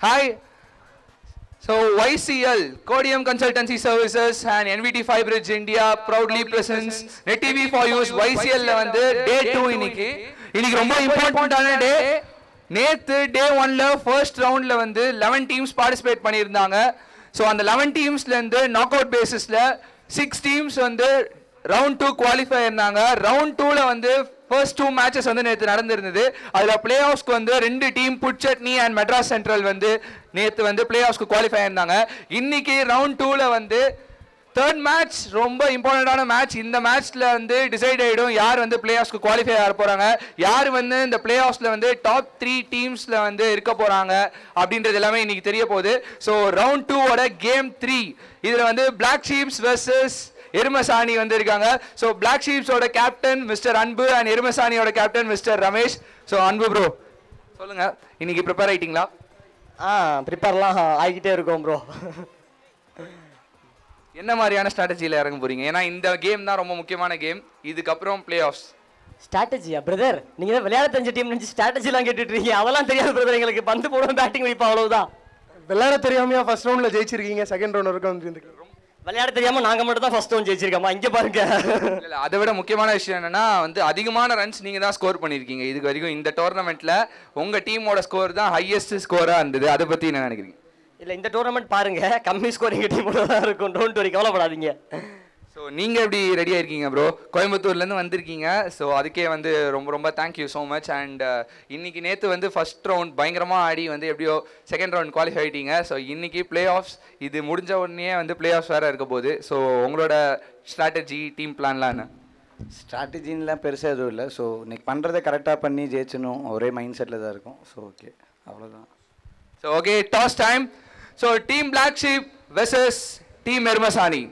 Hi. So YCL, Codium Consultancy Services and NVT Fibridge India proudly presents Net TV for Use YCL ல வந்து டே two இன்னைக்கு இன்னைக்கு ரொம்ப இம்பார்ட்டண்டான டே நேத்து டே ஒன்ல ஃபர்ஸ்ட் ரவுண்ட்ல வந்து லெவன் டீம்ஸ் பார்ட்டிசிபேட் பண்ணியிருந்தாங்க ஸோ அந்த லெவன் டீம்ஸ்ல இருந்து நாக் அவுட் பேசிஸ்ல சிக்ஸ் டீம்ஸ் வந்து ரவுண்ட் டூ குவாலிஃபை இருந்தாங்க ரவுண்ட் டூல வந்து ஃபர்ஸ்ட் டூ மேட்சஸ் வந்து நேற்று நடந்திருந்தது அதில் பிளே ஆஃப்ஸ்க்கு வந்து ரெண்டு team Put Chutney and Madras Central வந்து நேற்று வந்து பிளே ஆஃப்ஸ்க்கு குவாலிஃபை இருந்தாங்க இன்னைக்கு ரவுண்ட் டூவில் வந்து தேர்ட் மேட்ச் ரொம்ப இம்பார்ட்டண்டான மேட்ச் இந்த மேட்ச்ல வந்து டிசைட் ஆயிடும் யார் வந்து பிளே ஆஃப்ஸ்க்கு குவாலிஃபை ஆக போறாங்க யார் வந்து இந்த பிளே ஆஃப்ஸ்ல வந்து டாப் த்ரீ டீம்ஸ்ல வந்து இருக்க போறாங்க அப்படின்றது எல்லாமே இன்னைக்கு தெரிய போகுது ஸோ ரவுண்ட் டூவோட கேம் த்ரீ இதுல வந்து பிளாக் ஷீப்ஸ் வெர்சஸ் எருமசாணி வந்து இருக்காங்க ஸோ பிளாக் ஷீப்ஸோட கேப்டன் மிஸ்டர் அன்பு அண்ட் எருமசாணியோட captain mister Ramesh so Anbu bro சொல்லுங்க இன்னைக்கு ப்ரிப்பேர் ஆயிட்டீங்களா ஆ ப்ரிப்பேர்லாம் ஆகிக்கிட்டே இருக்கோம் ப்ரோ என்ன மாதிரியான ஸ்ட்ராட்டஜியில் இறங்க போறீங்க ஏன்னா இந்த கேம் தான் ரொம்ப முக்கியமான கேம் இதுக்கப்புறம் பிளே ஆஃப்ஸ் ஸ்ட்ராட்டஜியா பிரதர் நீங்கள் தான் விளையாட தெரிஞ்ச டீம் நினச்சி ஸ்ட்ராட்டஜிலாம் கேட்டுட்டு இருக்கீங்க அதெல்லாம் தெரியாது பிரதர் எங்களுக்கு பந்து போடுவோம் பேட்டிங் வைப்போம் அவ்வளவுதான் விளையாட தெரியாமையா ஃபர்ஸ்ட் ரவுண்ட்ல ஜெயிச்சிருக்கீங்க செகண்ட் ரவுண்ட் வரைக்கும் வந்துருக்கீங்க விளையாட தெரியாம நாங்க மட்டும் தான் ஃபர்ஸ்ட் ஒன் ஜெயிச்சிருக்கோமா இங்க பாருங்க இல்ல, இல்ல, அதை விட முக்கியமான விஷயம் என்னன்னா வந்து அதிகமான ரன்ஸ் நீங்க தான் ஸ்கோர் பண்ணிருக்கீங்க இதுக்கு வரைக்கும் இந்த டோர்னமெண்ட்ல உங்க டீமோட ஸ்கோர் தான் ஹையஸ்ட் ஸ்கோரா இருந்தது அதை பத்தி என்ன நினைக்கிறீங்க இல்ல இந்த டோர்னமெண்ட் பாருங்க கம்மி ஸ்கோர் எங்க டீமோட தான் இருக்கும் டோன்ட் வரி கவலைப்படாதீங்க ஸோ நீங்க எப்படி ரெடியா இருக்கீங்க ப்ரோ கோயம்புத்தூர்ல இருந்து வந்திருக்கீங்க ஸோ அதுக்கே வந்து ரொம்ப ரொம்ப தேங்க்யூ ஸோ மச் அண்ட் இன்னைக்கு நேத்து வந்து ஃபர்ஸ்ட் ரவுண்ட் பயங்கரமா ஆடி வந்து எப்படியோ செகண்ட் ரவுண்ட் குவாலிஃபை ஆயிட்டீங்க ஸோ இன்னைக்கு பிளே ஆஃப்ஸ் இது முடிஞ்ச உடனே வந்து பிளே ஆஃப்ஸ் வேற இருக்க போகுது ஸோ உங்களோட ஸ்ட்ராட்டஜி டீம் பிளான்லாம் என்ன ஸ்ட்ராட்டஜின்லாம் பெருசாக எதுவும் இல்லை ஸோ இன்னைக்கு பண்ணுறதை கரெக்டாக பண்ணி ஜெயிச்சணும் ஒரே மைண்ட் செட்டில் தான் இருக்கும் ஸோ ஓகே அவ்வளோதான் So okay, toss time. So team Black Sheep versus team Ermasani.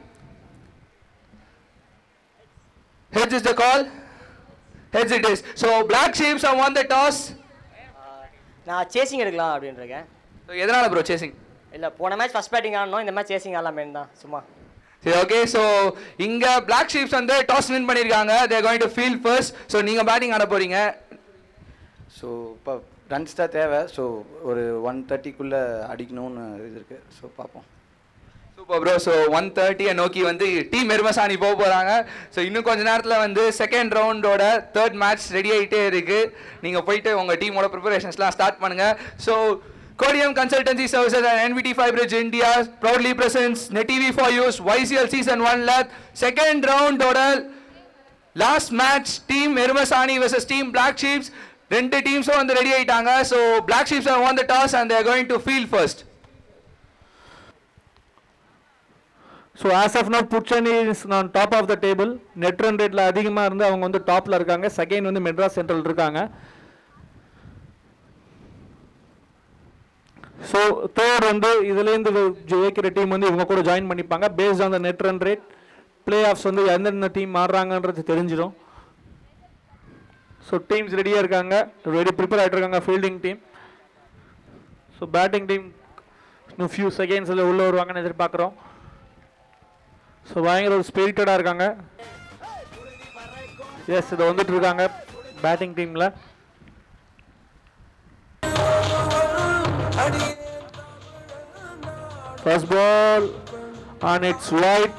Heads is the call. Heads it is. So Black Sheeps have won the toss. நான் சேசிங் எடுக்கலாம் அப்படின்னு இருக்கேன் So எதனால bro chasing இல்ல போன match first batting ஆடணும் இந்த match chasing ஆடலாமேன்னு தான் சும்மா சரி ஓகே ஸோ இங்க பிளாக் ஷீப்ஸ் வந்து டாஸ் வின் பண்ணியிருக்காங்க they're going to field first so நீங்க பேட்டிங் ஆட போறீங்க ஸோ இப்போ ரன்ஸ் தான் தேவை ஸோ ஒரு ஒன் தேர்ட்டிக்குள்ளே அடிக்கணும்னு இது இருக்குது ஸோ பார்ப்போம் சூப்பர் ப்ரோ ஸோ ஒன் தேர்ட்டியை நோக்கி வந்து டீம் எருமசாணி போக போகிறாங்க ஸோ இன்னும் கொஞ்ச நேரத்தில் வந்து செகண்ட் ரவுண்டோட தேர்ட் மேட்ச் ரெடி ஆகிட்டே இருக்கு நீங்கள் போயிட்டு உங்கள் டீமோட ப்ரிப்பரேஷன்ஸ்லாம் ஸ்டார்ட் பண்ணுங்க so Codium consultancy services and NVT Fibridge India proudly presents Net TV for you YCL season ஒன்ல செகண்ட் ரவுண்டோட last match team Erumasaani versus team Black Sheeps ரெண்டு டீம்ஸும் வந்து ரெடி ஆயிட்டாங்க so Black Sheeps are won the toss and they're going to field first so as of not Put Chutney is நான் top of the table net run ரேட்டில் அதிகமாக இருந்து அவங்க வந்து டாப்பில் இருக்காங்க செகண்ட் வந்து மெட்ராஸ் சென்ட்ரல் இருக்காங்க ஸோ தேர்ட் வந்து இதுலேருந்து ஜெயிக்கிற டீம் வந்து இவங்க கூட ஜாயின் பண்ணிப்பாங்க based on the net run rate playoffs வந்து எந்தெந்த டீம் ஆடுறாங்கன்றது தெரிஞ்சிடும் ஸோ டீம்ஸ் ரெடியாக இருக்காங்க ரெடி ப்ரிப்பேர் ஆகிட்டு இருக்காங்க fielding team so batting team இன்னும் ஃபியூ செகண்ட்ஸில் உள்ளே வருவாங்கன்னு எதிர்பார்க்குறோம் ஸோ பயங்கர ஒரு ஸ்பிரிட்டடாக இருக்காங்க எஸ் இது வந்துட்டு இருக்காங்க பேட்டிங் டீமில் first ball on it's wide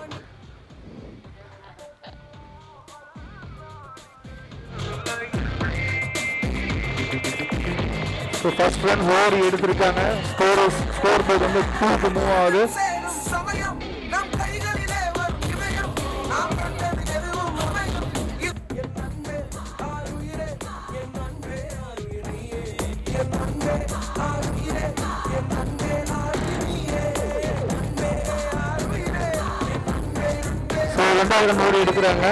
so first run over எடுத்திருக்காங்க ஸ்கோர் ஸ்கோர் போர்டு வந்து டூக்கு மூவ் ஆகுது சமயம் நம் கைகளிலே வரும் இவையும் நாம் கண்டது எதுவும் உண்மையும் என் அன்பே ஆருயிரே என் அன்பே ஆருயிரே என் அன்பே ஆருயிரே என் அன்பே ஆருயிரே என் அன்பே ஆருயிரே என் அன்பே அன்பே ஸோ ரெண்டாவது ரன் ஓடி எடுக்கிறாங்க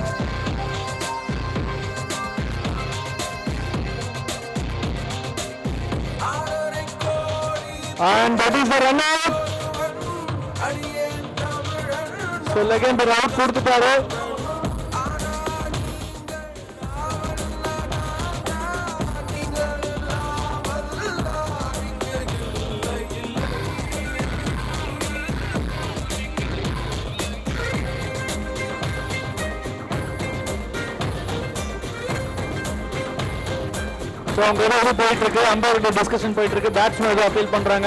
ஆறரை கோடி And that is the run out. அடியேன் தமிழன் So again the out கொடுத்துட்டாரு ஸோ அவங்க ஏதோ இது போயிட்டு இருக்கு அம்பையர் டிஸ்கஷன் போயிட்டு இருக்கு பேட்ஸ்மேன் ஏதோ அப்பீல் பண்றாங்க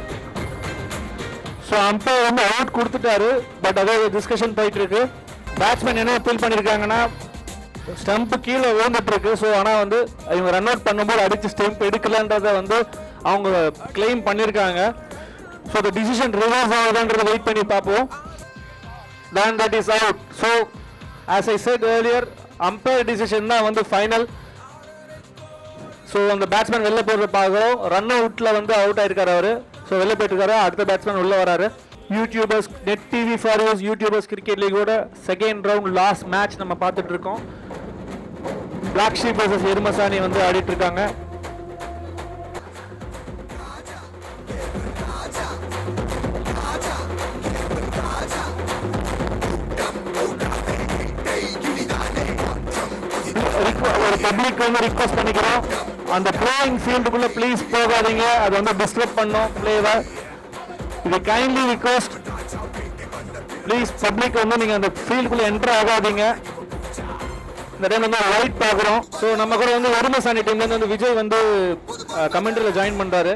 ஸோ அம்பையர் வந்து அவுட் கொடுத்துட்டாரு பட் அதே டிஸ்கஷன் போயிட்டு இருக்கு பேட்ஸ்மேன் என்ன அப்பீல் பண்ணியிருக்காங்கன்னா ஸ்டம்ப் கீழே விழுந்துட்டு இருக்கு ஸோ ஆனால் வந்து இவங்க ரன் அவுட் பண்ணும்போது அடிச்சு ஸ்டெம்ப் எடுக்கலன்றதை வந்து அவங்க கிளைம் பண்ணியிருக்காங்க ஸோ the டிசிஷன் ரிவர்ஸ் ஆகுதுன்றதை வெயிட் பண்ணி பார்ப்போம் then that is out so as i said earlier umpire decision தான் வந்து ஃபைனல் ஸோ அந்த பேட்ஸ்மேன் வெளில போகிறத பார்க்குறோம் ரன் அவுட்ல வந்து அவுட் ஆயிருக்காரு அவரு ஸோ வெளில போயிட்டு அடுத்த பேட்ஸ்மேன் உள்ள வராரு YouTubers Net TV forwards YouTubers cricket லீகோட செகண்ட் ரவுண்ட் லாஸ்ட் மேட்ச் நம்ம பார்த்துட்டு இருக்கோம் பிளாக் ஷீப் வர்சஸ் எருமசாணி வந்து ஆடிட்டு இருக்காங்க requ- ஒரு பப்ளிக் வந்து ரிக்வஸ்ட் பண்ணிக்கிறோம் அந்த பிளேயிங் ஃபீல்டுக்குள்ள ப்ளீஸ் போகாதீங்க அது வந்து டிஸ்டர்ப் பண்ணும் பிளேவை இது கைண்ட்லி ரிக்வஸ்ட் ப்ளீஸ் பப்ளிக் வந்து நீங்க அந்த ஃபீல்டுக்குள்ள என்டர் ஆகாதீங்க இந்த டைம் வந்து லைட் பார்க்குறோம் ஸோ நம்ம கூட வந்து ஒருமசாணி டீம்லேருந்து வந்து விஜய் வந்து கமெண்ட்ரியில் ஜாயின் பண்ணுறாரு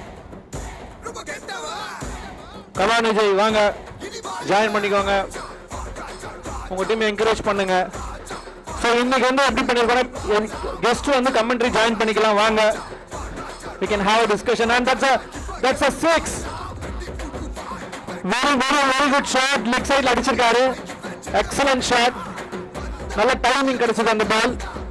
கலான் விஜய் வாங்க ஜாயின் பண்ணிக்கோங்க உங்க டீம் என்கரேஜ் பண்ணுங்க ஸோ இன்னைக்கு வந்து எப்படி பண்ணிருக்கோம் கெஸ்ட் வந்து கமெண்ட்ரி ஜாயின் பண்ணிக்கலாம் வாங்க we can have a discussion and that's a that's a six very very very good shot leg சைடுல அடிச்சிருக்காரு எக்ஸலன்ட் ஷாட் நல்ல டைமிங் கிடைச்சது அந்த பால்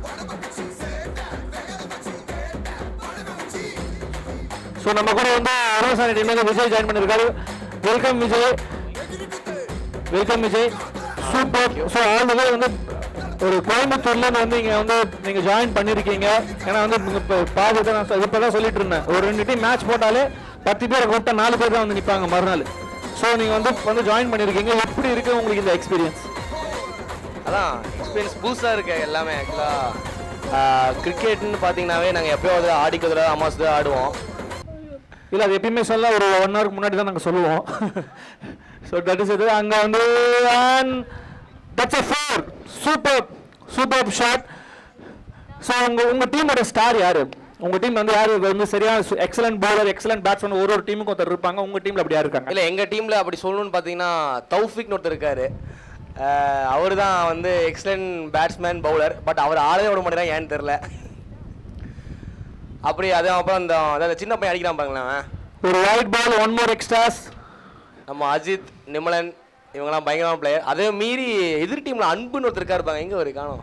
ஸோ நம்ம கூட வந்து அரவசாணி டீம்ல விஜய் ஜாயின் பண்ணிருக்காரு welcome Vijay welcome Vijay super so all way வந்து ஒரு கோயம்புத்தூர்ல இருந்து வந்து இங்க வந்து நீங்க ஜாயின் பண்ணிருக்கீங்க ஏன்னா வந்து இங்க இப்ப பாதி தான் நான் இப்போ தான் சொல்லிட்டு இருந்தேன் ஒரு ரெண்டு டீம் மேட்ச் போட்டாலே பத்து பேரை கூப்பிட்டா நாலு பேர் தான் வந்து நிப்பாங்க மறுநாள் ஸோ நீங்க வந்து வந்து ஜாயின் பண்ணிருக்கீங்க எப்படி இருக்கு உங்களுக்கு இந்த எக்ஸ்பீரியன்ஸ் அதான் எக்ஸ்பீரியன்ஸ் புதுசாக இருக்கு எல்லாமே ஆக்சுவலாக கிரிக்கெட்னு பார்த்தீங்கன்னாவே நாங்கள் எப்போயாவது ஆடிக்கிறதுல அமாசத்துல ஆடுவோம் இல்ல அது எப்பயுமே சொல்ல ஒரு ஒன் ஹவருக்கு முன்னாடி தான் நாங்க சொல்லுவோம் ஸோ தட் இஸ் இது அங்க வந்து that's a four super super shot so உங்க உங்க டீமோட ஸ்டார் யாரு உங்க டீம் வந்து யாரு வந்து சரியான எக்ஸலன்ட் பவுலர் எக்ஸலன்ட் பேட்ஸ்மேன் ஒரு ஒரு டீமுக்கு ஒருத்தர் இருப்பாங்க உங்க டீம்ல அப்படி யாரு இருக்காங்க இல்லை எங்கள் டீமில் அப்படி சொல்லணும்னு பார்த்தீங்கன்னா தௌஃபிக்னு ஒருத்தர் இருக்காரு அவர் தான் வந்து எக்ஸலன்ட் பேட்ஸ்மேன் பவுலர் பட் அவர் ஆடவே விட மாட்டேங்கிறான் ஏன்னு தெரில அப்படி அது அப்புறம் அந்த அதாவது சின்ன பையன் அடிக்கிறான் பாருங்களேன் அவன். ஒரு wide ball one more extras நம்ம அஜித் நிமலன் இவங்கெல்லாம் பயங்கரமான பிளேயர் அதே மீறி எதிர் டீமில் அன்புன்னு ஒருத்தர் இருக்காரு பாருங்க எங்கே ஒரு காணோம்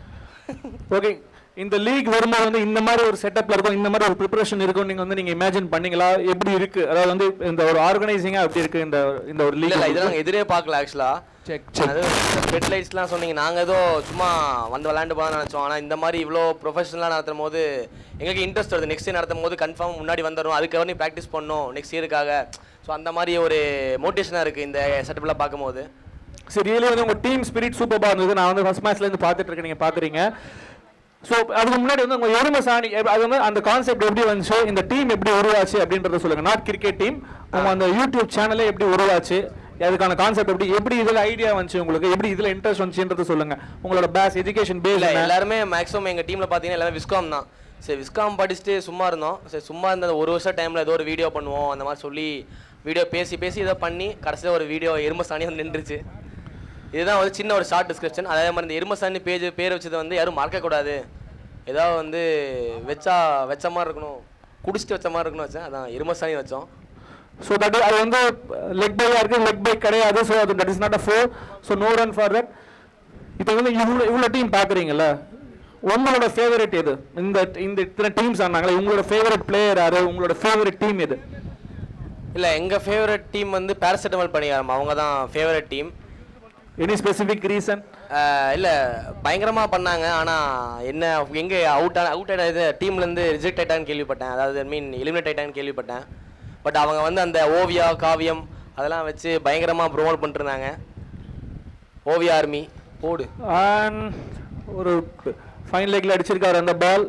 ஓகே இந்த லீக் வரும்போது வந்து இந்த மாதிரி ஒரு செட்டப்ல இருக்கும் இந்த மாதிரி ஒரு ப்ரிப்பரேஷன் இருக்கும் நீங்க வந்து நீங்க இமேஜின் பண்ணீங்களா எப்படி இருக்கு அதாவது வந்து இந்த ஒரு ஆர்கனைசிங்கா எப்படி இருக்கு இந்த இந்த ஒரு இல்ல இல்ல லீக் இதெல்லாம் நாங்க எதிரே பார்க்கல ஆக்சுவலா Check, check. அது ஸ்பெட் லைட்ஸ்லாம் சொன்னீங்க நாங்க ஏதோ சும்மா வந்து விளையாண்டு போலாம் நினைச்சோம் ஆனா இந்த மாதிரி இவ்வளோ ப்ரொஃபஷனலாக நடத்தும் போது எங்களுக்கு இன்ட்ரெஸ்ட் வருது நெக்ஸ்ட் இயர் நடத்தும் போது கன்ஃபார்ம் முன்னாடி வந்துடும் அதுக்காக நீ ப்ராக்டிஸ் பண்ணணும் நெக்ஸ்ட் இயருக்காக ஸோ அந்த மாதிரி ஒரு மோட்டிவேஷனாக இருக்கு இந்த செட்டப்லாம் பார்க்கும்போது சரி ரியலி வந்து உங்க டீம் ஸ்பிரிட் சூப்பராக இருந்தது நான் வந்து ஃபர்ஸ்ட் மேட்ச்ல இருந்து பார்த்துட்டு இருக்கேன் நீங்க பாக்குறீங்க ஸோ அதுக்கு முன்னாடி வந்து உங்க எருமை சாணி எப்- அது வந்து அந்த கான்செப்ட் எப்படி வந்துச்சு இந்த டீம் எப்படி உருவாச்சு அப்படின்றத சொல்லுங்க நாட் கிரிக்கெட் டீம் உங்க அந்த யூடியூப் சேனலே எப்படி உருவாச்சு அதுக்கான கான்செப்ட் எப்படி எப்படி இதுல ஐடியா வந்துச்சு உங்களுக்கு எப்படி இதுல இன்ட்ரெஸ்ட் வந்துச்சுன்றத சொல்லுங்க உங்களோட பேஸ் எஜுகேஷன் பேஸ் இல்லை எல்லாருமே மேக்ஸிமம் எங்கள் டீமில் பார்த்தீங்கன்னா எல்லாமே விஸ்காம் தான் சரி விஸ்காம் படிச்சுட்டு சும்மா இருந்தோம் சரி சும்மா இருந்த அந்த ஒரு வருஷம் டைமில் ஏதோ ஒரு வீடியோ பண்ணுவோம் அந்த மாதிரி சொல்லி வீடியோ பேசி பேசி இதை பண்ணி கடைசியில் ஒரு வீடியோ எருமசாணி வந்து நின்றுச்சு இதுதான் வந்து சின்ன ஒரு ஷார்ட் டிஸ்கிரிப்ஷன் அதே மாதிரி இந்த எருமசாணி பேஜ் பேர் வச்சதை வந்து யாரும் மறக்கக்கூடாது ஏதாவது வந்து வச்சா வச்ச மாதிரி இருக்கணும் குடிச்சிட்டு வச்ச மாதிரி இருக்கணும் வச்சேன் அதான் எருமசாணி வச்சோம் ஸோ தட் அது வந்து லெக் பையாக இருக்குது லெக் பை கிடையாது ஸோ அது that is not a four so no run for that இப்போ வந்து இவ்வளோ இவ்வளோ டீம் பார்க்குறீங்கல்ல உங்களோட ஃபேவரட் எது இந்த இந்த இத்தனை டீம்ஸ் ஆனாங்களே உங்களோட ஃபேவரட் பிளேயர் யாரு உங்களோட ஃபேவரட் டீம் எது இல்லை எங்கள் ஃபேவரட் டீம் வந்து பேராசிட்டமல் பணியாரம் அவங்க தான் favourite team any specific reason இல்லை பயங்கரமாக பண்ணாங்க ஆனால் என்ன எங்கே அவுட் ஆன அவுட் ஆன இது டீம்லேருந்து ரிஜெக்ட் ஆயிட்டான்னு கேள்விப்பட்டேன் அதாவது மீன் எலிமினேட் ஆயிட்டான்னு கேள்விப்பட்டேன் பட் அவங்க வந்து அந்த ஓவியா காவியம் அதெல்லாம் வச்சு பயங்கரமாக ப்ரொமோட் பண்ணிருந்தாங்க ஓவியா ஆர்மி போடு அண்ட் ஒரு ஃபைன் லெக்ல அடிச்சிருக்காரு அந்த பால்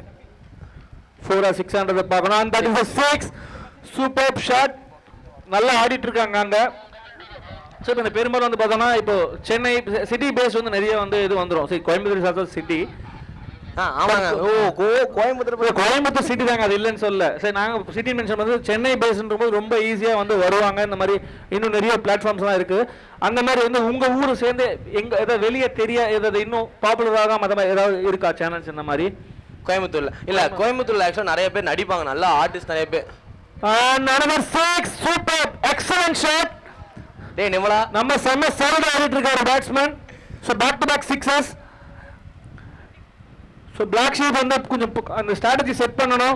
ஃபோரா சிக்ஸ் ஹண்ட்ரட் பார்க்கணும் and that is six super shot நல்லா ஆடிட்டு இருக்காங்க அங்க ஸோ இப்போ இந்த பெரும்பாலும் வந்து பார்த்தோம்னா இப்போ சென்னை சிட்டி பேஸ் வந்து நிறைய வந்து இது வந்துடும் சரி கோயம்புத்தூர் சார் சிட்டி ஆ ஆமாங்க ஓ கோ கோயம்புத்தூர் இப்போ கோயம்புத்தூர் சிட்டி தாங்க அது இல்லைன்னு சொல்ல சரி நாங்கள் சிட்டி மென்ஷன் வந்து சென்னை பேஸ்ன்ற போது ரொம்ப ஈஸியாக வந்து வருவாங்க இந்த மாதிரி இன்னும் நிறைய பிளாட்ஃபார்ம்ஸ்லாம் இருக்குது அந்த மாதிரி வந்து உங்கள் ஊர் சேர்ந்து எங்க ஏதாவது வெளியே தெரிய ஏதாவது இன்னும் பாப்புலராக அந்த மாதிரி ஏதாவது இருக்கா சேனல்ஸ் இந்த மாதிரி கோயம்புத்தூர்ல இல்ல கோயம்புத்தூர்ல ஆக்சுவலா நிறைய பேர் நடிப்பாங்க நல்ல ஆர்டிஸ்ட் நிறைய பேர் number six super excellent shot டேய் நிமலா நம்ம செம்ம சைடு ஆடிட்டு இருக்காரு batsman so back to back sixes so Black Sheep வந்து கொஞ்சம் பு- அந்த ஸ்ட்ராட்டஜி செட் பண்ணணும்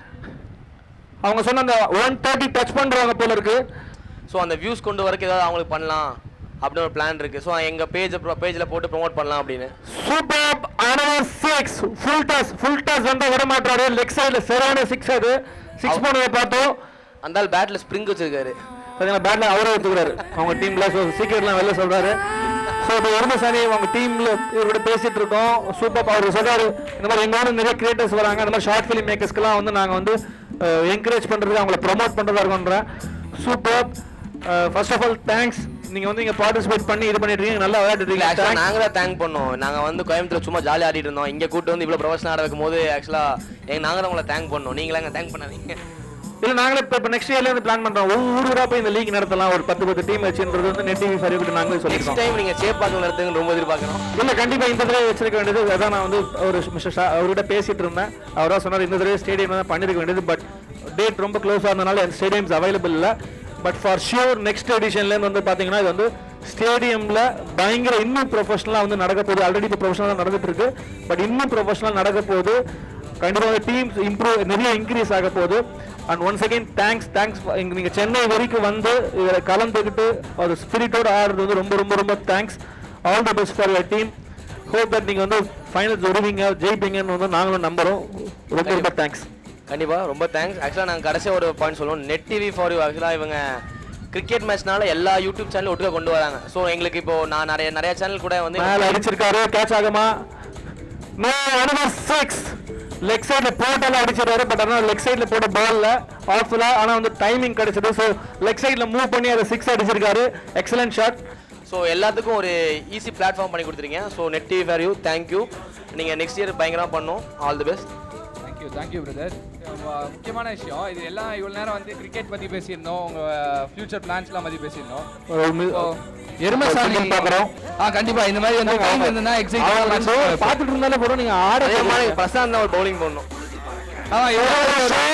அவங்க சொன்ன அந்த ஒன் தேர்ட்டி டச் பண்ணுறாங்க போல இருக்கு ஸோ அந்த வியூஸ் கொண்டு வரக்கு ஏதாவது அவங்களுக்கு பண்ணலாம் அப்படின்னு ஒரு பிளான் இருக்கு ஸோ எங்க பேஜ் பேஜ்ல போட்டு ப்ரோமோட் பண்ணலாம் அப்படின்னு super another six full toss full toss வந்து விட மாட்டாரு லெக் சைடில் சரியான சிக்ஸ் அது சிக்ஸ் பண்ணதை பார்த்தோம் அந்த ஆள் பேட்ல ஸ்ப்ரிங் வச்சிருக்காரு சரிங்களா பேட்ல அவரே எடுத்துக்கிறாரு அவங்க டீம்ல ஸோ சீக்கிரட்லாம் வெளில சொல்றாரு ஸோ இப்போ எருமசாணி அவங்க டீம்ல இவர்கிட்ட பேசிட்டு இருக்கோம் சூப்பர் அவர் சொல்றாரு இந்த மாதிரி எங்களோட நிறைய கிரியேட்டர்ஸ் வராங்க இந்த மாதிரி ஷார்ட் ஃபிலிம் மேக்கர்ஸ்க்குலாம் வந்து நாங்கள் வந்து என்கரேஜ் பண்றது அவங்கள ப்ரொமோட் பண்றதா இருக்கோன்றேன் super first of all thanks நீங்க வந்து இங்க பார்ட்டிசிபேட் பண்ணி இது பண்ணிட்டு இருக்கீங்க நல்லா விளையாடுறீங்க இல்ல ஆக்சுவலா Thanks. நாங்க தான் தேங்க் பண்ணோம் நாங்க வந்து கோயம்புத்தூர் சும்மா ஜாலியா ஆடிட்டு இருந்தோம் இங்க கூட்டு வந்து இவ்வளவு ப்ரொஃபஷனல் ஆட வைக்கும் போது ஆக்சுவலா எங்க நாங்க தான் உங்களை தேங்க் பண்ணோம் நீங்களா எங்க தேங்க் பண்ணாதீங்க இல்ல நாங்களே இப்போ இப்போ நெக்ஸ்ட் இயர்ல இருந்து பிளான் பண்றோம் ஒவ்வொரு ஊரா போய் இந்த லீக் நடத்தலாம் ஒரு பத்து பத்து டீம் வச்சுன்றது வந்து நெட் டிவி ஃபரி கிட்ட நாங்களே நெக்ஸ்ட் சொல்லிருக்கோம் டைம் நீங்க சேப்பாக்கம் நடத்துங்க ரொம்ப எதிர்பார்க்கறோம் இல்ல கண்டிப்பா இந்த தடவை வச்சிருக்க வேண்டியது அதான் நான் வந்து ஒரு மிஸ்டர் ஷா அவர்கிட்ட பேசிட்டு இருந்தேன் அவரா சொன்னார் இந்த தடவை ஸ்டேடியம் தான் பண்ணிருக்க வேண்டியது பட் டேட் ரொம்ப க்ளோஸாக இருந்தனால ஸ்டேடியம்ஸ் அவைலபிள் இல்லை பட் ஃபார் ஷியூர் நெக்ஸ்ட் எடிஷன்லேருந்து வந்து பார்த்தீங்கன்னா இது வந்து ஸ்டேடியம்ல பயங்கர இன்னும் ப்ரொஃபஷனலாக வந்து நடக்க போகுது ஆல்ரெடி இப்போ ப்ரொஃபஷனலாக நடந்துட்டு இருக்கு பட் இன்னும் ப்ரொஃபஷனலாக நடக்க போகுது கண்டிப்பாக டீம்ஸ் இம்ப்ரூவ் நிறைய இன்க்ரீஸ் ஆக போகுது and once again thanks thanks இங்கே நீங்கள் சென்னை வரைக்கும் வந்து இதில் கலந்துக்கிட்டு ஒரு ஸ்பிரிட்டோட ஆடுறது வந்து ரொம்ப ரொம்ப ரொம்ப thanks all the best for your team hope that நீங்கள் வந்து ஃபைனல்ஸ் வருவீங்க ஜெயிப்பீங்கன்னு வந்து நாங்களும் நம்புறோம் ரொம்ப ரொம்ப தேங்க்ஸ் கண்டிப்பா ரொம்ப தேங்க்ஸ் ஆக்சுவலா நாங்க கடைசியா ஒரு பாயிண்ட் சொல்லுவோம் நெட் டிவி ஃபார் யூ ஆக்சுவலா இவங்க கிரிக்கெட் மேட்ச்னால எல்லா யூடியூப் சேனல் ஒட்டுக்க கொண்டு வராங்க ஸோ எங்களுக்கு இப்போ நான் நிறைய நிறைய சேனல் கூட வந்து மேல அடிச்சிருக்காரு கேட்ச் ஆகுமா நோ அனதர் சிக்ஸ் லெக் சைடுல போட்டெல்லாம் அடிச்சிருக்காரு பட் ஆனால் லெக் சைடுல போட்ட பால்ல ஆஃப்ல ஆனா வந்து டைமிங் கிடைச்சது ஸோ லெக் சைடுல மூவ் பண்ணி அதை சிக்ஸ் அடிச்சிருக்காரு எக்ஸலன்ட் ஷாட் ஸோ எல்லாத்துக்கும் ஒரு ஈஸி பிளாட்ஃபார்ம் பண்ணி கொடுத்துருக்கீங்க so Net TV for you thank you நீங்கள் நெக்ஸ்ட் இயர் பயங்கரமாக பண்ணோம் all the best thank you thank you brother முக்கியமான விஷயம் இது எல்லாம் இவ்வளோ நேரம் வந்து கிரிக்கெட் பற்றி பேசியிருந்தோம் உங்கள் ஃபியூச்சர் பிளான்ஸ்லாம் பற்றி பேசியிருந்தோம் எருமசாணி பார்க்குறோம் ஆ கண்டிப்பா இந்த மாதிரி வந்து டைம் இருந்ததுன்னா அவர் வந்து எக்ஸைட் பார்த்துட்டு இருந்தாலே போதும் நீங்க ஆட அதே மாதிரி பிரசாந்த் தான் ஒரு பவுலிங் பண்ணணும் ஆமா எவ்வளவு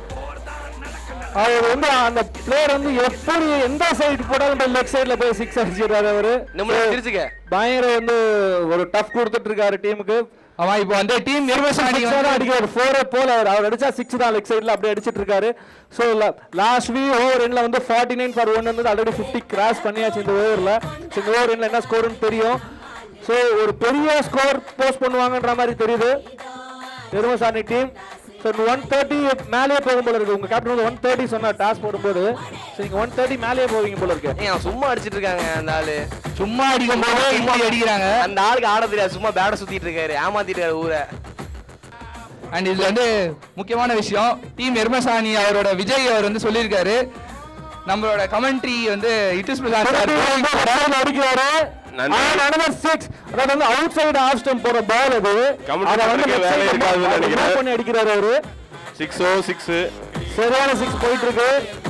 அவர் வந்து அந்த பிளேயர் வந்து எப்படி எந்த சைடு போட்டாலும் லெக் சைடுல போய் சிக்ஸ் அடிச்சிடுறாரு அவரு நம்மள திருச்சிக்க பயங்கர வந்து ஒரு டஃப் கொடுத்துட்டு இருக்காரு டீமுக்கு ஆமா இப்போ வந்து டீம் எருமசாணி சிக்ஸ் தான் அடிக்கிறாரு ஃபோரே போல அவர் அவர் அடிச்சா சிக்ஸ் தான் லெக் சைடுல அப்படியே அடிச்சிட்டு இருக்காரு ஸோ லாஸ்ட் வீ ஓவர் எண்ட்ல வந்து ஃபார்ட்டி நைன் ஃபார் ஒன் வந்து ஆல்ரெடி ஃபிஃப்டி கிராஸ் பண்ணியாச்சு இந்த ஓவரில் ஸோ இந்த ஓவர் எண்ட்ல என்ன ஸ்கோர்னு தெரியும் ஸோ ஒரு பெரிய ஸ்கோர் போஸ்ட் பண்ணுவாங்கன்ற மாதிரி தெரியுது Erumasaani team so one thirty மேலேயே போகும் போல இருக்கு உங்க கேப்டன் வந்து ஒன் தேர்ட்டி சொன்னார் டாஸ் போடும்போது ஸோ நீங்க ஒன் தேர்ட்டி மேலேயே போவீங்க போல இருக்கு ஏன் அவன் சும்மா அடிச்சிட்டு இருக்காங்க அந்த ஆளு சும்மா அடிக்கும் போது இப்படி அடிக்கிறாங்க அந்த ஆளுக்கு ஆட தெரியாது சும்மா பேட சுத்திட்டு இருக்காரு ஏமாத்திட்டு இருக்காரு ஊரை அண்ட் இதுல வந்து முக்கியமான விஷயம் டீம் எருமசாணி அவரோட விஜய் அவர் வந்து சொல்லியிருக்காரு நம்மளோட கமெண்ட்ரி வந்து இட்டிஸ் அடிக்கிறாரு சிக்ஸ் அதாவது வந்து அவுட் சைடு ஆஃப் ஸ்டம்ப் போற பால் அது அதை வந்து கமெண்ட்ரி வேலை இருக்காதுன்னு நினைக்கிறேன். பண்ணி அடிக்கிறாரு அவரு சிக்ஸோ சிக்ஸு சரியான சிக்ஸ் போயிட்டு இருக்கு